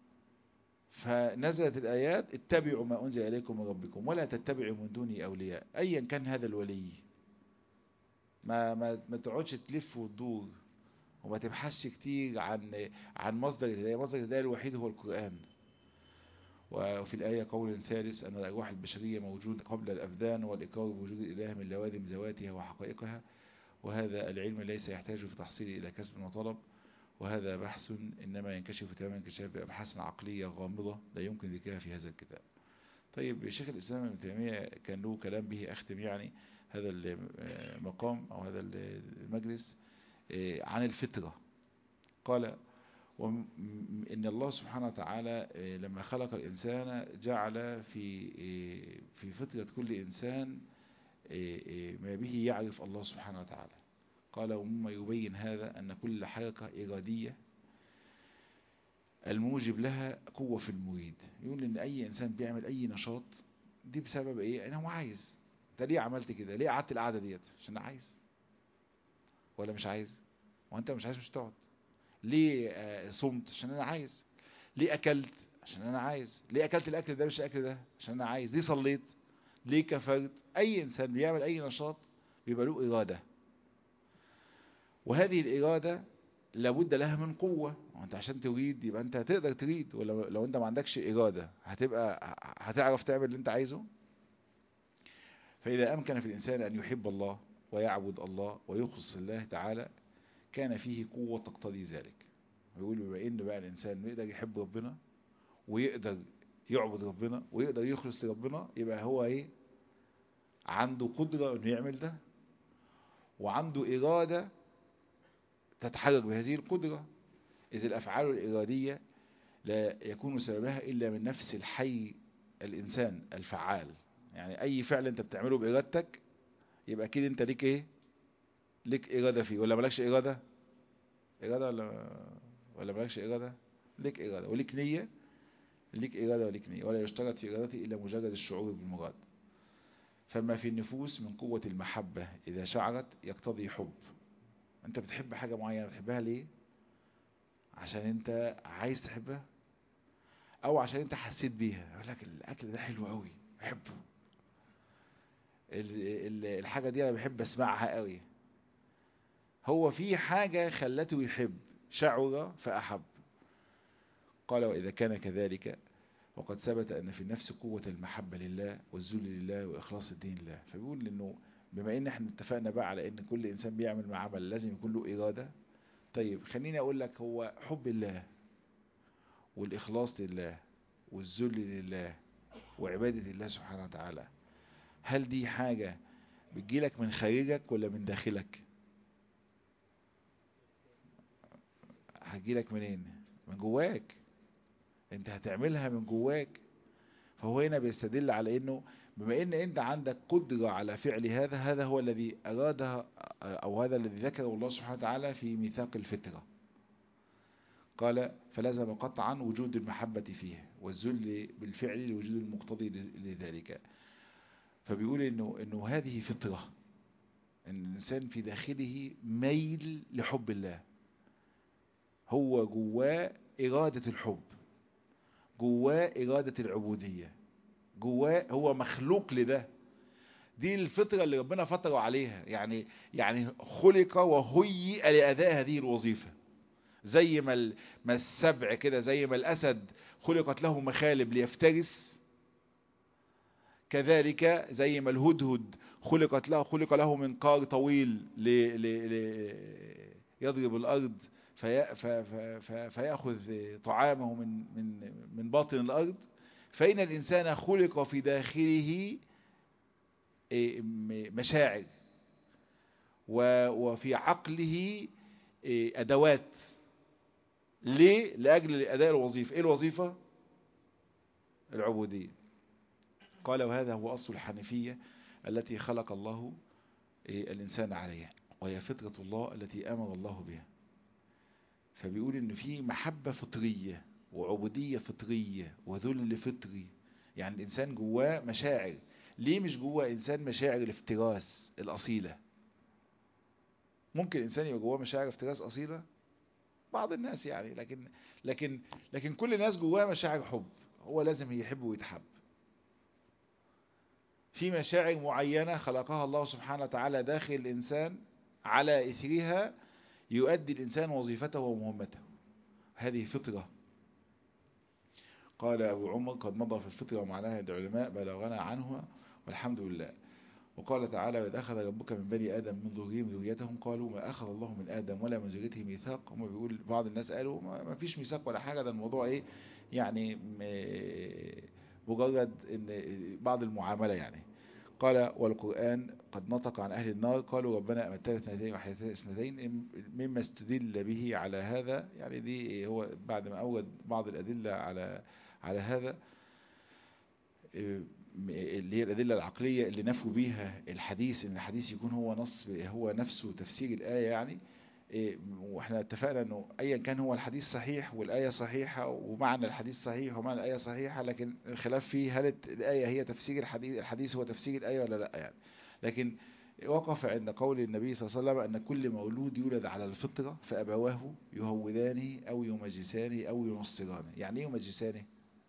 فنزلت الآيات اتبعوا ما أنزل إليكم من ربكم ولا تتبعوا من دوني أولياء أيا كان هذا الولي ما ما ما تقعدش تلف وتدور وما تبحثش كتير عن عن مصدر الهداية مصدر الهداية الوحيد هو القرآن وفي الآية قول ثالث أن الأرواح البشرية موجود قبل الأبدان والإقرار بوجود الإله من لوازم ذواتها وحقائقها وهذا العلم ليس يحتاج في تحصيله إلى كسب وطلب وهذا بحث إنما ينكشف تماما انكشاف بأبحاث عقلية غامضة لا يمكن ذكرها في هذا الكتاب طيب شيخ الإسلام ابن تيمية كان له كلام به أختم يعني هذا المقام أو هذا المجلس عن الفطرة قال إن الله سبحانه وتعالى لما خلق الإنسان جعل في في فطرة كل إنسان ما به يعرف الله سبحانه وتعالى قال ومما يبين هذا أن كل حركة إرادية الموجب لها قوة في المريد يقول ان اي انسان بيعمل اي نشاط دي بسبب ايه انا هو عايز انت ليه عملت كده ليه قعدت القعدة ديت عشان انا عايز ولا مش عايز وانت مش عايز مش تقعد ليه آه، صمت عشان انا عايز ليه اكلت عشان انا عايز ليه اكلت الاكل ده مش الاكل ده عشان انا عايز ليه صليت ليه كفرت اي انسان بيعمل اي نشاط بيبقى له اراده وهذه الاراده لابد لها من قوه وانت عشان تريد يبقى انت هتقدر تريد ولو لو انت ما عندكش اراده هتبقى هتعرف تعمل اللي انت عايزه فاذا امكن في الانسان ان يحب الله ويعبد الله ويخلص الله تعالى كان فيه قوه تقتضي ذلك ويقول بما ان بقى الانسان يقدر يحب ربنا ويقدر يعبد ربنا ويقدر يخلص لربنا يبقى هو ايه عنده قدرة انه يعمل ده وعنده إرادة تتحرك بهذه القدرة إذ الأفعال الإرادية لا يكون سببها إلا من نفس الحي الإنسان الفعال يعني أي فعل أنت بتعمله بإرادتك يبقى أكيد أنت ليك إيه ليك إرادة فيه ولا مالكش إرادة إرادة ولا ولا مالكش إرادة ليك إرادة وليك نية ليك إرادة وليك نية ولا يشترط في إرادتي إلا مجرد الشعور بالمراد فما في النفوس من قوة المحبة إذا شعرت يقتضي حب أنت بتحب حاجة معينة بتحبها ليه عشان أنت عايز تحبها أو عشان أنت حسيت بيها يقول لك الأكل ده حلو قوي بحبه ال- ال- الحاجة دي أنا بحب أسمعها قوي هو في حاجة خلته يحب شعر فأحب قال وإذا كان كذلك وقد ثبت أن في النفس قوة المحبة لله والذل لله وإخلاص الدين لله فبيقول إنه بما إن احنا اتفقنا بقى على إن كل إنسان بيعمل مع عمل لازم يكون له إرادة طيب خليني أقول لك هو حب الله والإخلاص لله والذل لله وعبادة الله سبحانه وتعالى هل دي حاجة بتجيلك من خارجك ولا من داخلك هتجيلك منين من جواك انت هتعملها من جواك فهو هنا بيستدل على انه بما ان انت عندك قدرة على فعل هذا هذا هو الذي ارادها او هذا الذي ذكره الله سبحانه وتعالى في ميثاق الفطرة قال فلازم قطعا وجود المحبة فيه والذل بالفعل لوجود المقتضي لذلك فبيقول انه انه هذه فطرة ان الانسان في داخله ميل لحب الله هو جواه إرادة الحب جواه إرادة العبودية جواه هو مخلوق لده دي الفطرة اللي ربنا فطره عليها يعني يعني خلق وهيئ لأداء هذه الوظيفة زي ما ال- ما السبع كده زي ما الأسد خلقت له مخالب ليفترس كذلك زي ما الهدهد خلقت له خلق له منقار طويل ل ل ل يضرب الأرض في ف ف ف فيأخذ طعامه من من من باطن الأرض فإن الإنسان خلق في داخله إيه، م- مشاعر و- وفي عقله إيه، أدوات ليه؟ لأجل أداء الوظيفة إيه الوظيفة؟ العبودية قال وهذا هو أصل الحنفية التي خلق الله إيه، الإنسان عليها وهي فطرة الله التي أمر الله بها فبيقول إن في محبة فطرية وعبودية فطرية وذل فطري يعني الإنسان جواه مشاعر ليه مش جواه إنسان مشاعر الافتراس الأصيلة ممكن إنسان يبقى جواه مشاعر افتراس أصيلة بعض الناس يعني لكن لكن لكن كل الناس جواه مشاعر حب هو لازم يحب ويتحب في مشاعر معينة خلقها الله سبحانه وتعالى داخل الإنسان على إثرها يؤدي الإنسان وظيفته ومهمته هذه فطرة قال أبو عمر قد مضى في الفطرة ومعناها العلماء بلغنا عنها والحمد لله وقال تعالى وإذ أخذ ربك من بني آدم من ظهورهم ذريتهم قالوا ما أخذ الله من آدم ولا من ذريته ميثاق هم بيقول بعض الناس قالوا ما ما فيش ميثاق ولا حاجة ده الموضوع إيه يعني م- مجرد إن بعض المعاملة يعني قال والقرآن قد نطق عن أهل النار قالوا ربنا أمتنا اثنتين وحياتنا اثنتين مما استدل به على هذا يعني دي هو بعد ما أورد بعض الأدلة على على هذا اللي هي الأدلة العقلية اللي نفوا بيها الحديث إن الحديث يكون هو نص هو نفسه تفسير الآية يعني إيه، واحنا اتفقنا انه ايا كان هو الحديث صحيح والايه صحيحه ومعنى الحديث صحيح ومعنى الايه صحيحه لكن الخلاف فيه هل الايه هي تفسير الحديث الحديث هو تفسير الايه ولا لا يعني لكن وقف عند قول النبي صلى الله عليه وسلم ان كل مولود يولد على الفطره فابواه يهودانه او يمجسانه او ينصرانه يعني ايه يمجسانه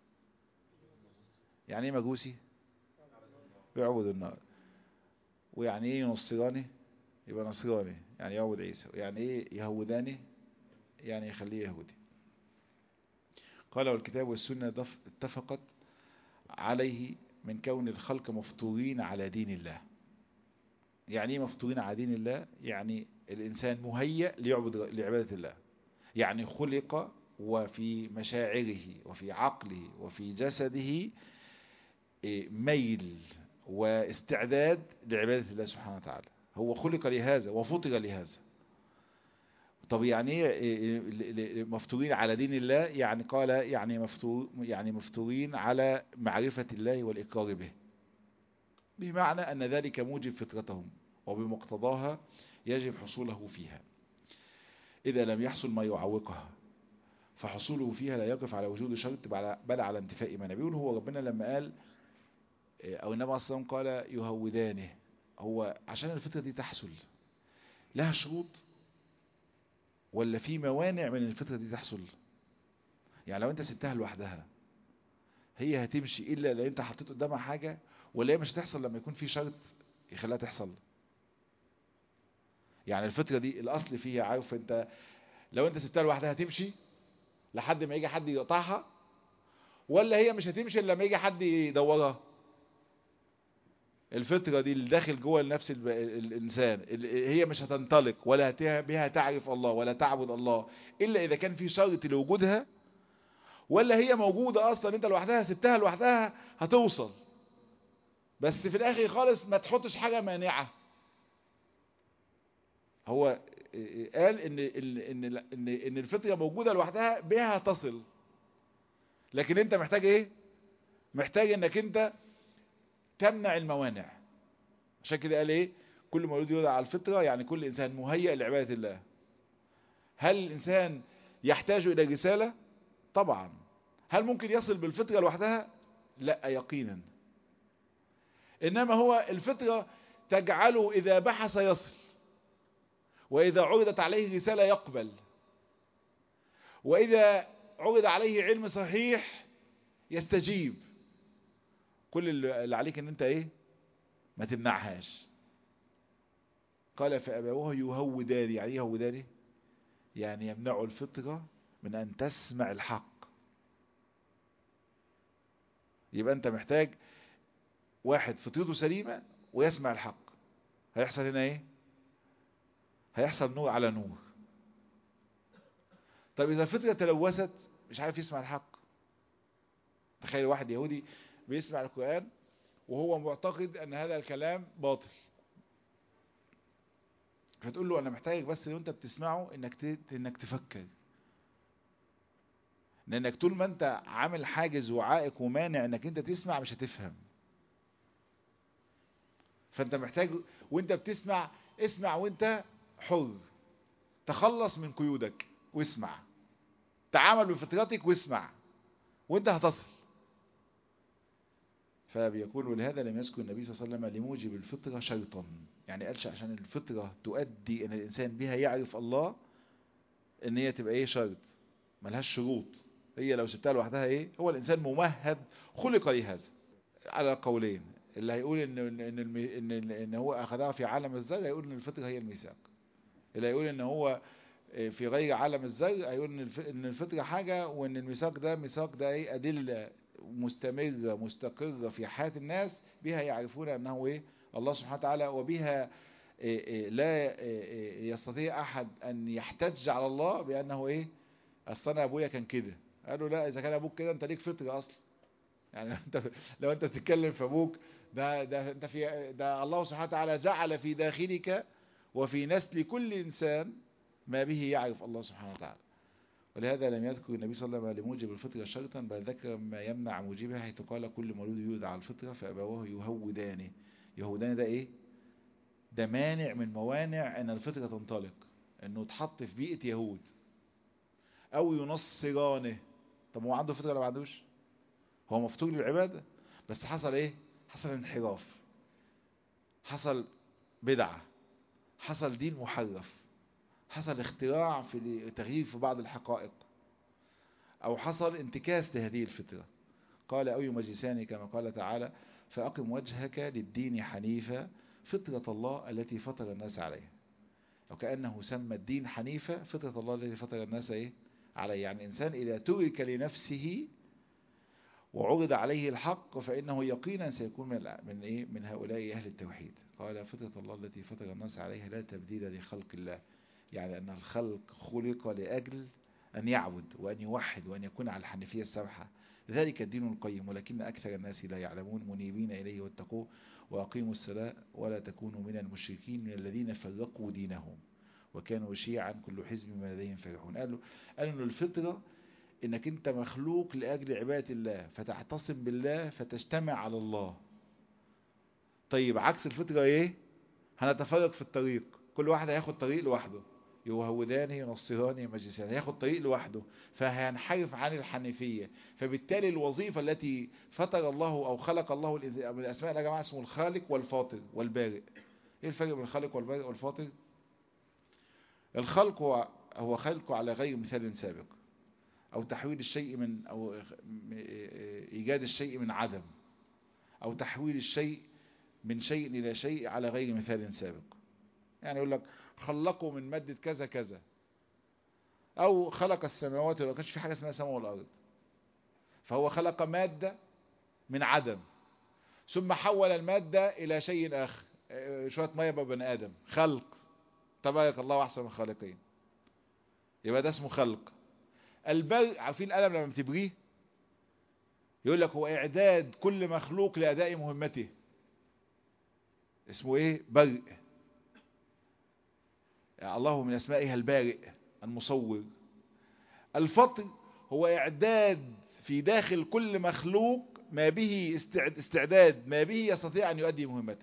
يعني ايه مجوسي يعبد النار ويعني ايه ينصرانه يبقى نصراني يعني يعبد عيسى يعني ايه يهوداني يعني يخليه يهودي قال والكتاب والسنة دف- اتفقت عليه من كون الخلق مفطورين على دين الله يعني ايه مفطورين على دين الله يعني الإنسان مهيأ ليعبد لعبادة الله يعني خلق وفي مشاعره وفي عقله وفي جسده إيه، ميل واستعداد لعبادة الله سبحانه وتعالى هو خلق لهذا وفطر لهذا طب يعني ايه إيه مفتورين على دين الله يعني قال يعني مفتور يعني مفتورين على معرفة الله والإقرار به بمعنى أن ذلك موجب فطرتهم وبمقتضاها يجب حصوله فيها إذا لم يحصل ما يعوقها فحصوله فيها لا يقف على وجود شرط بل على انتفاء ما بيقول هو ربنا لما قال أو النبي عليه الصلاة والسلام قال يهودانه هو عشان الفطرة دي تحصل لها شروط ولا في موانع من الفطرة دي تحصل يعني لو انت سبتها لوحدها هي هتمشي الا لو انت حطيت قدامها حاجة ولا هي مش هتحصل لما يكون في شرط يخليها تحصل يعني الفطرة دي الاصل فيها عارف انت لو انت سبتها لوحدها هتمشي لحد ما يجي حد يقطعها ولا هي مش هتمشي الا لما يجي حد يدورها الفطرة دي اللي داخل جوه نفس الإنسان هي مش هتنطلق ولا بها تعرف الله ولا تعبد الله إلا إذا كان في شرط لوجودها ولا هي موجودة أصلا أنت لوحدها سبتها لوحدها هتوصل بس في الآخر خالص ما تحطش حاجة مانعة هو قال إن, إن, إن, إن الفطرة موجودة لوحدها بها تصل لكن أنت محتاج إيه محتاج إنك أنت تمنع الموانع عشان كده قال ايه كل مولود يولد على الفطرة يعني كل انسان مهيئ لعبادة الله هل الانسان يحتاج الى رسالة طبعا هل ممكن يصل بالفطرة لوحدها لا يقينا انما هو الفطرة تجعله اذا بحث يصل واذا عرضت عليه رسالة يقبل واذا عرض عليه علم صحيح يستجيب كل اللي عليك ان انت ايه ما تمنعهاش قال فأبوه يهودان يعني ايه يهودان يعني يمنعوا الفطرة من ان تسمع الحق يبقى انت محتاج واحد فطرته سليمة ويسمع الحق هيحصل هنا ايه هيحصل نور على نور طب اذا الفطرة تلوثت مش عارف يسمع الحق تخيل واحد يهودي بيسمع القرآن وهو معتقد ان هذا الكلام باطل فتقول له انا محتاجك بس لو انت بتسمعه انك ت... انك تفكر لانك طول ما انت عامل حاجز وعائق ومانع انك انت تسمع مش هتفهم فانت محتاج وانت بتسمع اسمع وانت حر تخلص من قيودك واسمع تعامل بفطرتك واسمع وانت هتصل فبيقول ولهذا لم يذكر النبي صلى الله عليه وسلم لموجب الفطرة شرطا يعني قالش عشان الفطرة تؤدي ان الانسان بها يعرف الله ان هي تبقى ايه شرط ملهاش شروط هي لو سبتها لوحدها ايه هو الانسان ممهد خلق لهذا على قولين اللي هيقول ان ان ان, إن, إن هو اخذها في عالم الذر هيقول ان الفطرة هي الميثاق اللي هيقول ان هو في غير عالم الذر هيقول ان الفطرة حاجة وان الميثاق ده ميثاق ده ايه ادلة مستمرة مستقرة في حياة الناس بها يعرفون أنه إيه الله سبحانه وتعالى وبها إيه إيه لا إيه يستطيع أحد أن يحتج على الله بأنه إيه أصل أنا أبويا كان كده قالوا لا إذا كان أبوك كده أنت ليك فطرة أصلا يعني لو أنت لو أنت تتكلم في أبوك ده ده أنت في ده الله سبحانه وتعالى جعل في داخلك وفي نسل كل إنسان ما به يعرف الله سبحانه وتعالى ولهذا لم يذكر النبي صلى الله عليه وسلم لموجب الفطرة شرطا بل ذكر ما يمنع موجبها حيث قال كل مولود يولد على الفطرة فأبواه يهودانه يهودانه ده ايه ده مانع من موانع ان الفطرة تنطلق انه اتحط في بيئة يهود او ينصرانه طب هو عنده فطرة ولا ما عندوش هو مفتوح للعبادة بس حصل ايه حصل انحراف حصل بدعة حصل دين محرف حصل اختراع في تغيير في بعض الحقائق او حصل انتكاس لهذه الفطرة قال او يمجسان كما قال تعالى فأقم وجهك للدين حنيفا فطرة الله التي فطر الناس عليها وكأنه سمى الدين حنيفا فطرة الله التي فطر الناس إيه؟ عليه يعني إنسان إذا ترك لنفسه وعرض عليه الحق فإنه يقينا سيكون من من إيه من هؤلاء أهل التوحيد قال فطرة الله التي فطر الناس عليها لا تبديل لخلق الله يعني أن الخلق خلق لأجل أن يعبد وأن يوحد وأن يكون على الحنيفية السبحة ذلك الدين القيم ولكن أكثر الناس لا يعلمون منيبين إليه واتقوه وأقيموا الصلاة ولا تكونوا من المشركين من الذين فرقوا دينهم وكانوا شيعا كل حزب ما لديهم فرحون قالوا قالوا أن الفطرة إنك أنت مخلوق لأجل عبادة الله فتعتصم بالله فتجتمع على الله طيب عكس الفطرة إيه هنتفرق في الطريق كل واحد هياخد طريق لوحده يهوداني ينصراني مجلساني هياخد طريق لوحده فهينحرف عن الحنيفية فبالتالي الوظيفة التي فطر الله أو خلق الله من الأسماء يا جماعة اسمه الخالق والفاطر والبارئ إيه الفرق بين الخالق والبارئ والفاطر الخلق هو هو خلقه على غير مثال سابق أو تحويل الشيء من أو إيجاد الشيء من عدم أو تحويل الشيء من شيء إلى شيء على غير مثال سابق يعني يقول لك خلقوا من مادة كذا كذا او خلق السماوات ولا كانش في حاجة اسمها سماء والارض فهو خلق مادة من عدم ثم حول المادة الى شيء اخر شوية مية بني ادم خلق تبارك الله احسن الخالقين يبقى ده اسمه خلق البرء عارفين القلم لما بتبريه يقول لك هو اعداد كل مخلوق لاداء مهمته اسمه ايه برء يعني الله من اسمائها البارئ المصور الفطر هو اعداد في داخل كل مخلوق ما به استعداد ما به يستطيع ان يؤدي مهمته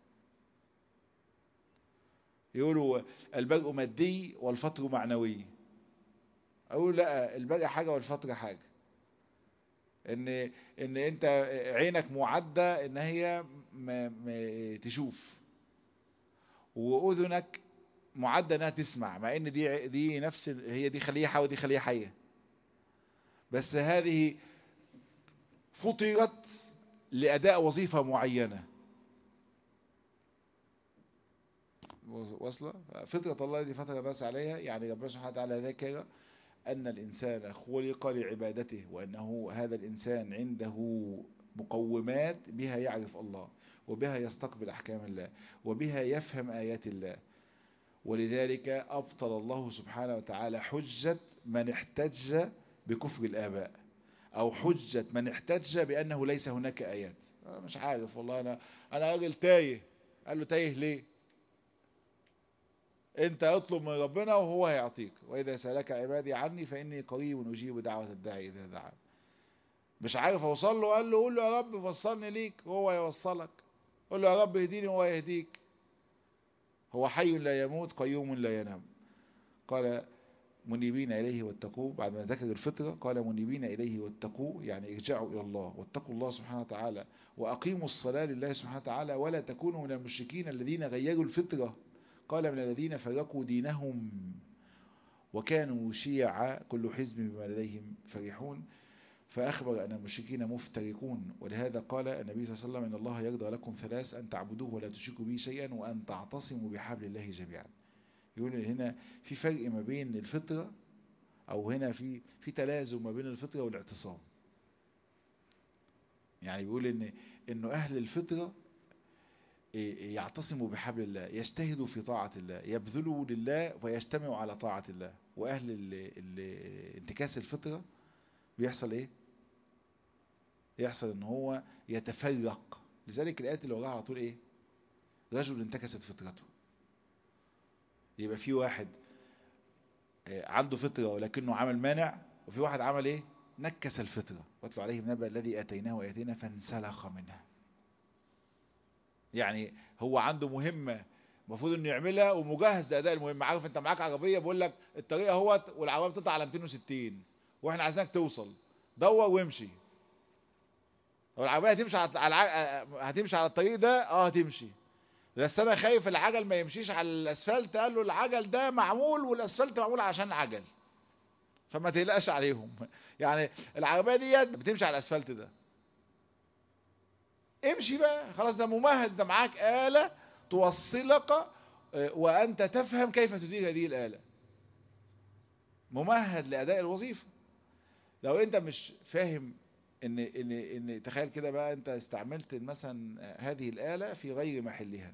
يقولوا البرء مادي والفطر معنوي اقول لا البرء حاجة والفطر حاجة ان ان انت عينك معدة ان هي ما ما تشوف واذنك معدة انها تسمع مع ان دي دي نفس هي دي خلية حية ودي خلية حية بس هذه فطرت لأداء وظيفة معينة وصلة فطرة الله دي فطر الناس عليها يعني ربنا سبحانه وتعالى ذكر أن الإنسان خلق لعبادته وأنه هذا الإنسان عنده مقومات بها يعرف الله وبها يستقبل أحكام الله وبها يفهم آيات الله ولذلك أبطل الله سبحانه وتعالى حجة من احتج بكفر الآباء أو حجة من احتج بأنه ليس هناك آيات أنا مش عارف والله أنا أنا راجل تايه قال له تايه ليه انت اطلب من ربنا وهو هيعطيك واذا سألك عبادي عني فاني قريب اجيب دعوة الداعي اذا دعان مش عارف اوصل له قال له قول له يا رب وصلني ليك وهو يوصلك قول له يا رب اهديني وهو يهديك هو حي لا يموت قيوم لا ينام قال منيبين إليه واتقوه بعد ما ذكر الفطرة قال منيبين إليه واتقوه يعني ارجعوا إلى الله واتقوا الله سبحانه وتعالى وأقيموا الصلاة لله سبحانه وتعالى ولا تكونوا من المشركين الذين غيروا الفطرة قال من الذين فرقوا دينهم وكانوا شيعا كل حزب بما لديهم فرحون فأخبر أن المشركين مفترقون ولهذا قال النبي صلى الله عليه وسلم إن الله يرضى لكم ثلاث أن تعبدوه ولا تشركوا به شيئا وأن تعتصموا بحبل الله جميعا يقول هنا في فرق ما بين الفطرة أو هنا في في تلازم ما بين الفطرة والاعتصام يعني بيقول إن إنه أهل الفطرة يعتصموا بحبل الله يجتهدوا في طاعة الله يبذلوا لله ويجتمعوا على طاعة الله وأهل ال ال انتكاس الفطرة بيحصل ايه يحصل ان هو يتفرق لذلك الآيات اللي وراها على طول ايه رجل انتكست فطرته يبقى في واحد عنده فطرة ولكنه عمل مانع وفي واحد عمل ايه نكس الفطرة واتلو عليهم نبأ الذي اتيناه واتينا فانسلخ منها يعني هو عنده مهمة المفروض انه يعملها ومجهز لاداء المهمه عارف انت معاك عربيه بقول لك الطريق اهوت والعربيه بتطلع على 260 واحنا عايزينك توصل دور وامشي لو العربيه هتمشي على على- هتمشي على الطريق ده اه هتمشي بس انا خايف العجل ما يمشيش على الاسفلت قال له العجل ده معمول والاسفلت معمول عشان العجل فما تقلقش عليهم يعني العربيه ديت بتمشي على الاسفلت ده امشي بقى خلاص ده ممهد ده معاك آلة توصلك آه، وأنت تفهم كيف تدير هذه الآلة ممهد لأداء الوظيفة لو أنت مش فاهم إن إن إن تخيل كده بقى أنت استعملت مثلا هذه الآلة في غير محلها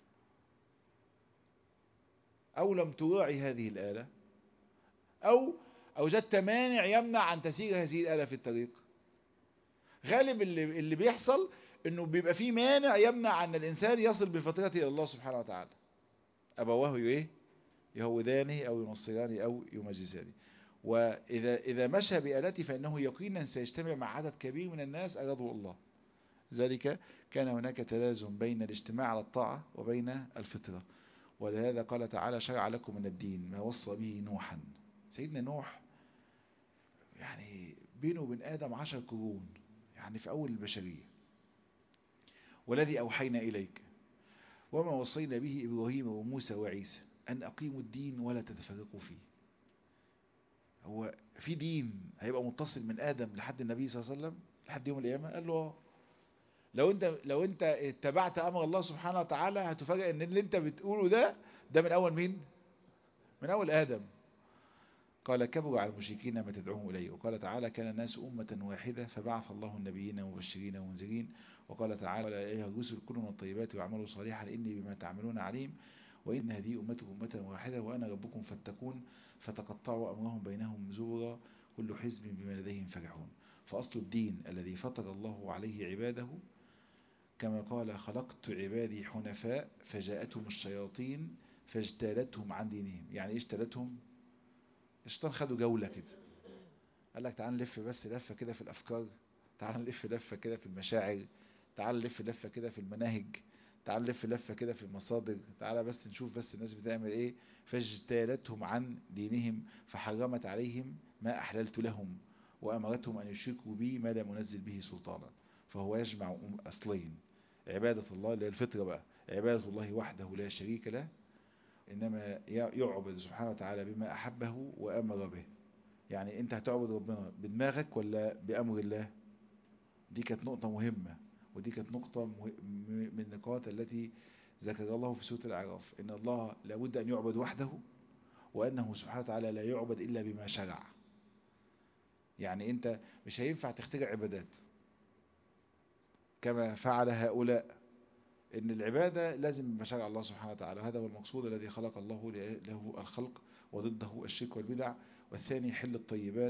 أو لم تراعي هذه الآلة أو أوجدت مانع يمنع عن تسيير هذه الآلة في الطريق غالب اللي, اللي بيحصل انه بيبقى فيه مانع يمنع ان الانسان يصل بفطرته الى الله سبحانه وتعالى ابواه ايه يهودانه او ينصرانه او يمجسانه واذا اذا مشى بآلته فانه يقينا سيجتمع مع عدد كبير من الناس ارادوا الله ذلك كان هناك تلازم بين الاجتماع على الطاعة وبين الفطرة ولهذا قال تعالى شرع لكم من الدين ما وصى به نوحا سيدنا نوح يعني بينه وبين آدم عشر قرون يعني في أول البشرية والذي أوحينا إليك وما وصينا به إبراهيم وموسى وعيسى أن أقيموا الدين ولا تتفرقوا فيه هو في دين هيبقى متصل من آدم لحد النبي صلى الله عليه وسلم لحد يوم القيامة قال له آه. لو انت لو انت اتبعت امر الله سبحانه وتعالى هتفاجئ ان اللي انت بتقوله ده ده من اول مين من اول ادم قال كبروا على المشركين ما تدعوهم اليه وقال تعالى كان الناس امه واحده فبعث الله النبيين مبشرين ومنذرين وقال تعالى يا ايها الرسل كلوا من الطيبات واعملوا صالحا اني بما تعملون عليم وان هذه امتكم امه واحده وانا ربكم فاتقون فتقطعوا امرهم بينهم زبرا كل حزب بما لديهم فرحون فاصل الدين الذي فطر الله عليه عباده كما قال خلقت عبادي حنفاء فجاءتهم الشياطين فاجتالتهم عن دينهم يعني ايه اجتالتهم الشيطان خدوا جولة كده قال لك تعال نلف بس لفة كده في الأفكار تعال نلف لفة كده في المشاعر تعال نلف لفة كده في المناهج تعال نلف لفة كده في المصادر تعال بس نشوف بس الناس بتعمل ايه فاجتالتهم عن دينهم فحرمت عليهم ما أحللت لهم وأمرتهم أن يشركوا بي ما لا منزل به سلطانا فهو يجمع أصلين عبادة الله اللي هي الفطرة بقى عبادة الله وحده لا شريك له إنما يعبد سبحانه وتعالى بما أحبه وأمر به يعني أنت هتعبد ربنا بدماغك ولا بأمر الله دي كانت نقطة مهمة ودي كانت نقطة من النقاط التي ذكر الله في سورة الأعراف إن الله لابد أن يعبد وحده وأنه سبحانه وتعالى لا يعبد إلا بما شرع يعني أنت مش هينفع تخترع عبادات كما فعل هؤلاء ان العبادة لازم بشرع الله سبحانه وتعالى هذا هو المقصود الذي خلق الله له الخلق وضده الشرك والبدع والثاني حل الطيبات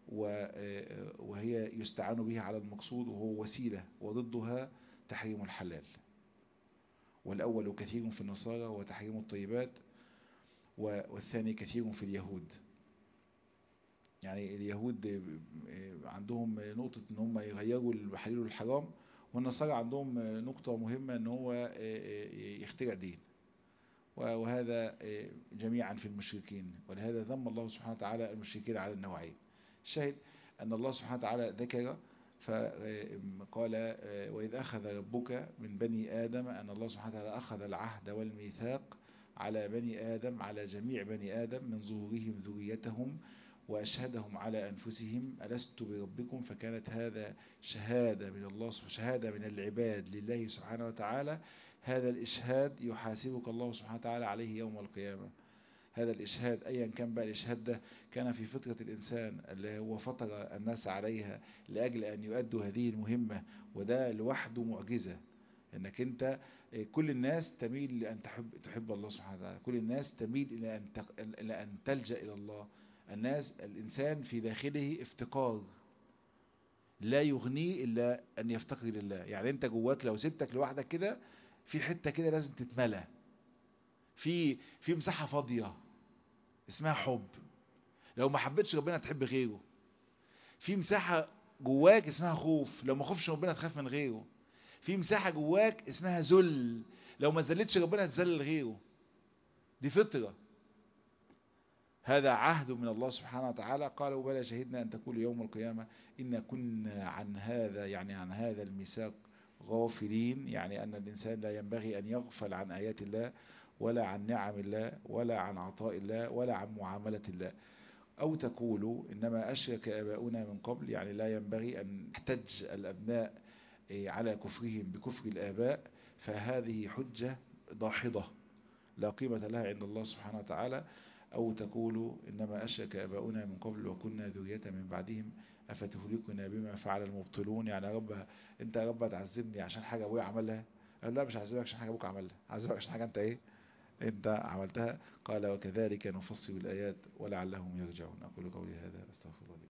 وهي يستعان بها على المقصود وهو وسيلة وضدها تحريم الحلال والأول كثير في النصارى وتحريم الطيبات والثاني كثير في اليهود يعني اليهود عندهم نقطة ان هم يغيروا الحلال والحرام والنصارى عندهم نقطة مهمة ان هو يخترع دين وهذا جميعا في المشركين ولهذا ذم الله سبحانه وتعالى المشركين على النوعين الشاهد أن الله سبحانه وتعالى ذكر فقال وإذ أخذ ربك من بني آدم أن الله سبحانه وتعالى أخذ العهد والميثاق على بني آدم على جميع بني آدم من ظهورهم ذريتهم وأشهدهم على أنفسهم ألست بربكم فكانت هذا شهادة من الله شهادة من العباد لله سبحانه وتعالى هذا الإشهاد يحاسبك الله سبحانه وتعالى عليه يوم القيامة هذا الإشهاد أيا كان بقى الإشهاد ده كان في فطرة الإنسان اللي هو فطر الناس عليها لأجل أن يؤدوا هذه المهمة وده لوحده معجزة انك انت كل الناس تميل لأن تحب, تحب الله سبحانه وتعالى كل الناس تميل إلى أن, إلى أن تلجأ إلى الله الناس الإنسان في داخله افتقار لا يغنيه إلا أن يفتقر لله يعني أنت جواك لو سبتك لوحدك كده في حتة كده لازم تتملى في في مساحة فاضية اسمها حب لو ما حبيتش ربنا تحب غيره في مساحة جواك اسمها خوف لو ما خوفش ربنا تخاف من غيره في مساحة جواك اسمها ذل لو ما ذلتش ربنا تذلل غيره دي فطرة هذا عهد من الله سبحانه وتعالى قالوا بلى شهدنا أن تقول يوم القيامة إن كنا عن هذا يعني عن هذا الميثاق غافلين يعني أن الإنسان لا ينبغي أن يغفل عن آيات الله ولا عن نعم الله ولا عن عطاء الله ولا عن معاملة الله أو تقولوا إنما أشرك آباؤنا من قبل يعني لا ينبغي أن يحتج الأبناء على كفرهم بكفر الآباء فهذه حجة ضاحضة لا قيمة لها عند الله سبحانه وتعالى أو تقولوا إنما أشرك آباؤنا من قبل وكنا ذرية من بعدهم أفتهلكنا بما فعل المبطلون يعني يا رب أنت يا رب تعذبني عشان حاجة أبويا عملها قال لا مش هعذبك عشان حاجة أبوك عملها هعذبك عشان حاجة أنت إيه أنت عملتها قال وكذلك نفصل الآيات ولعلهم يرجعون أقول قولي هذا أستغفر الله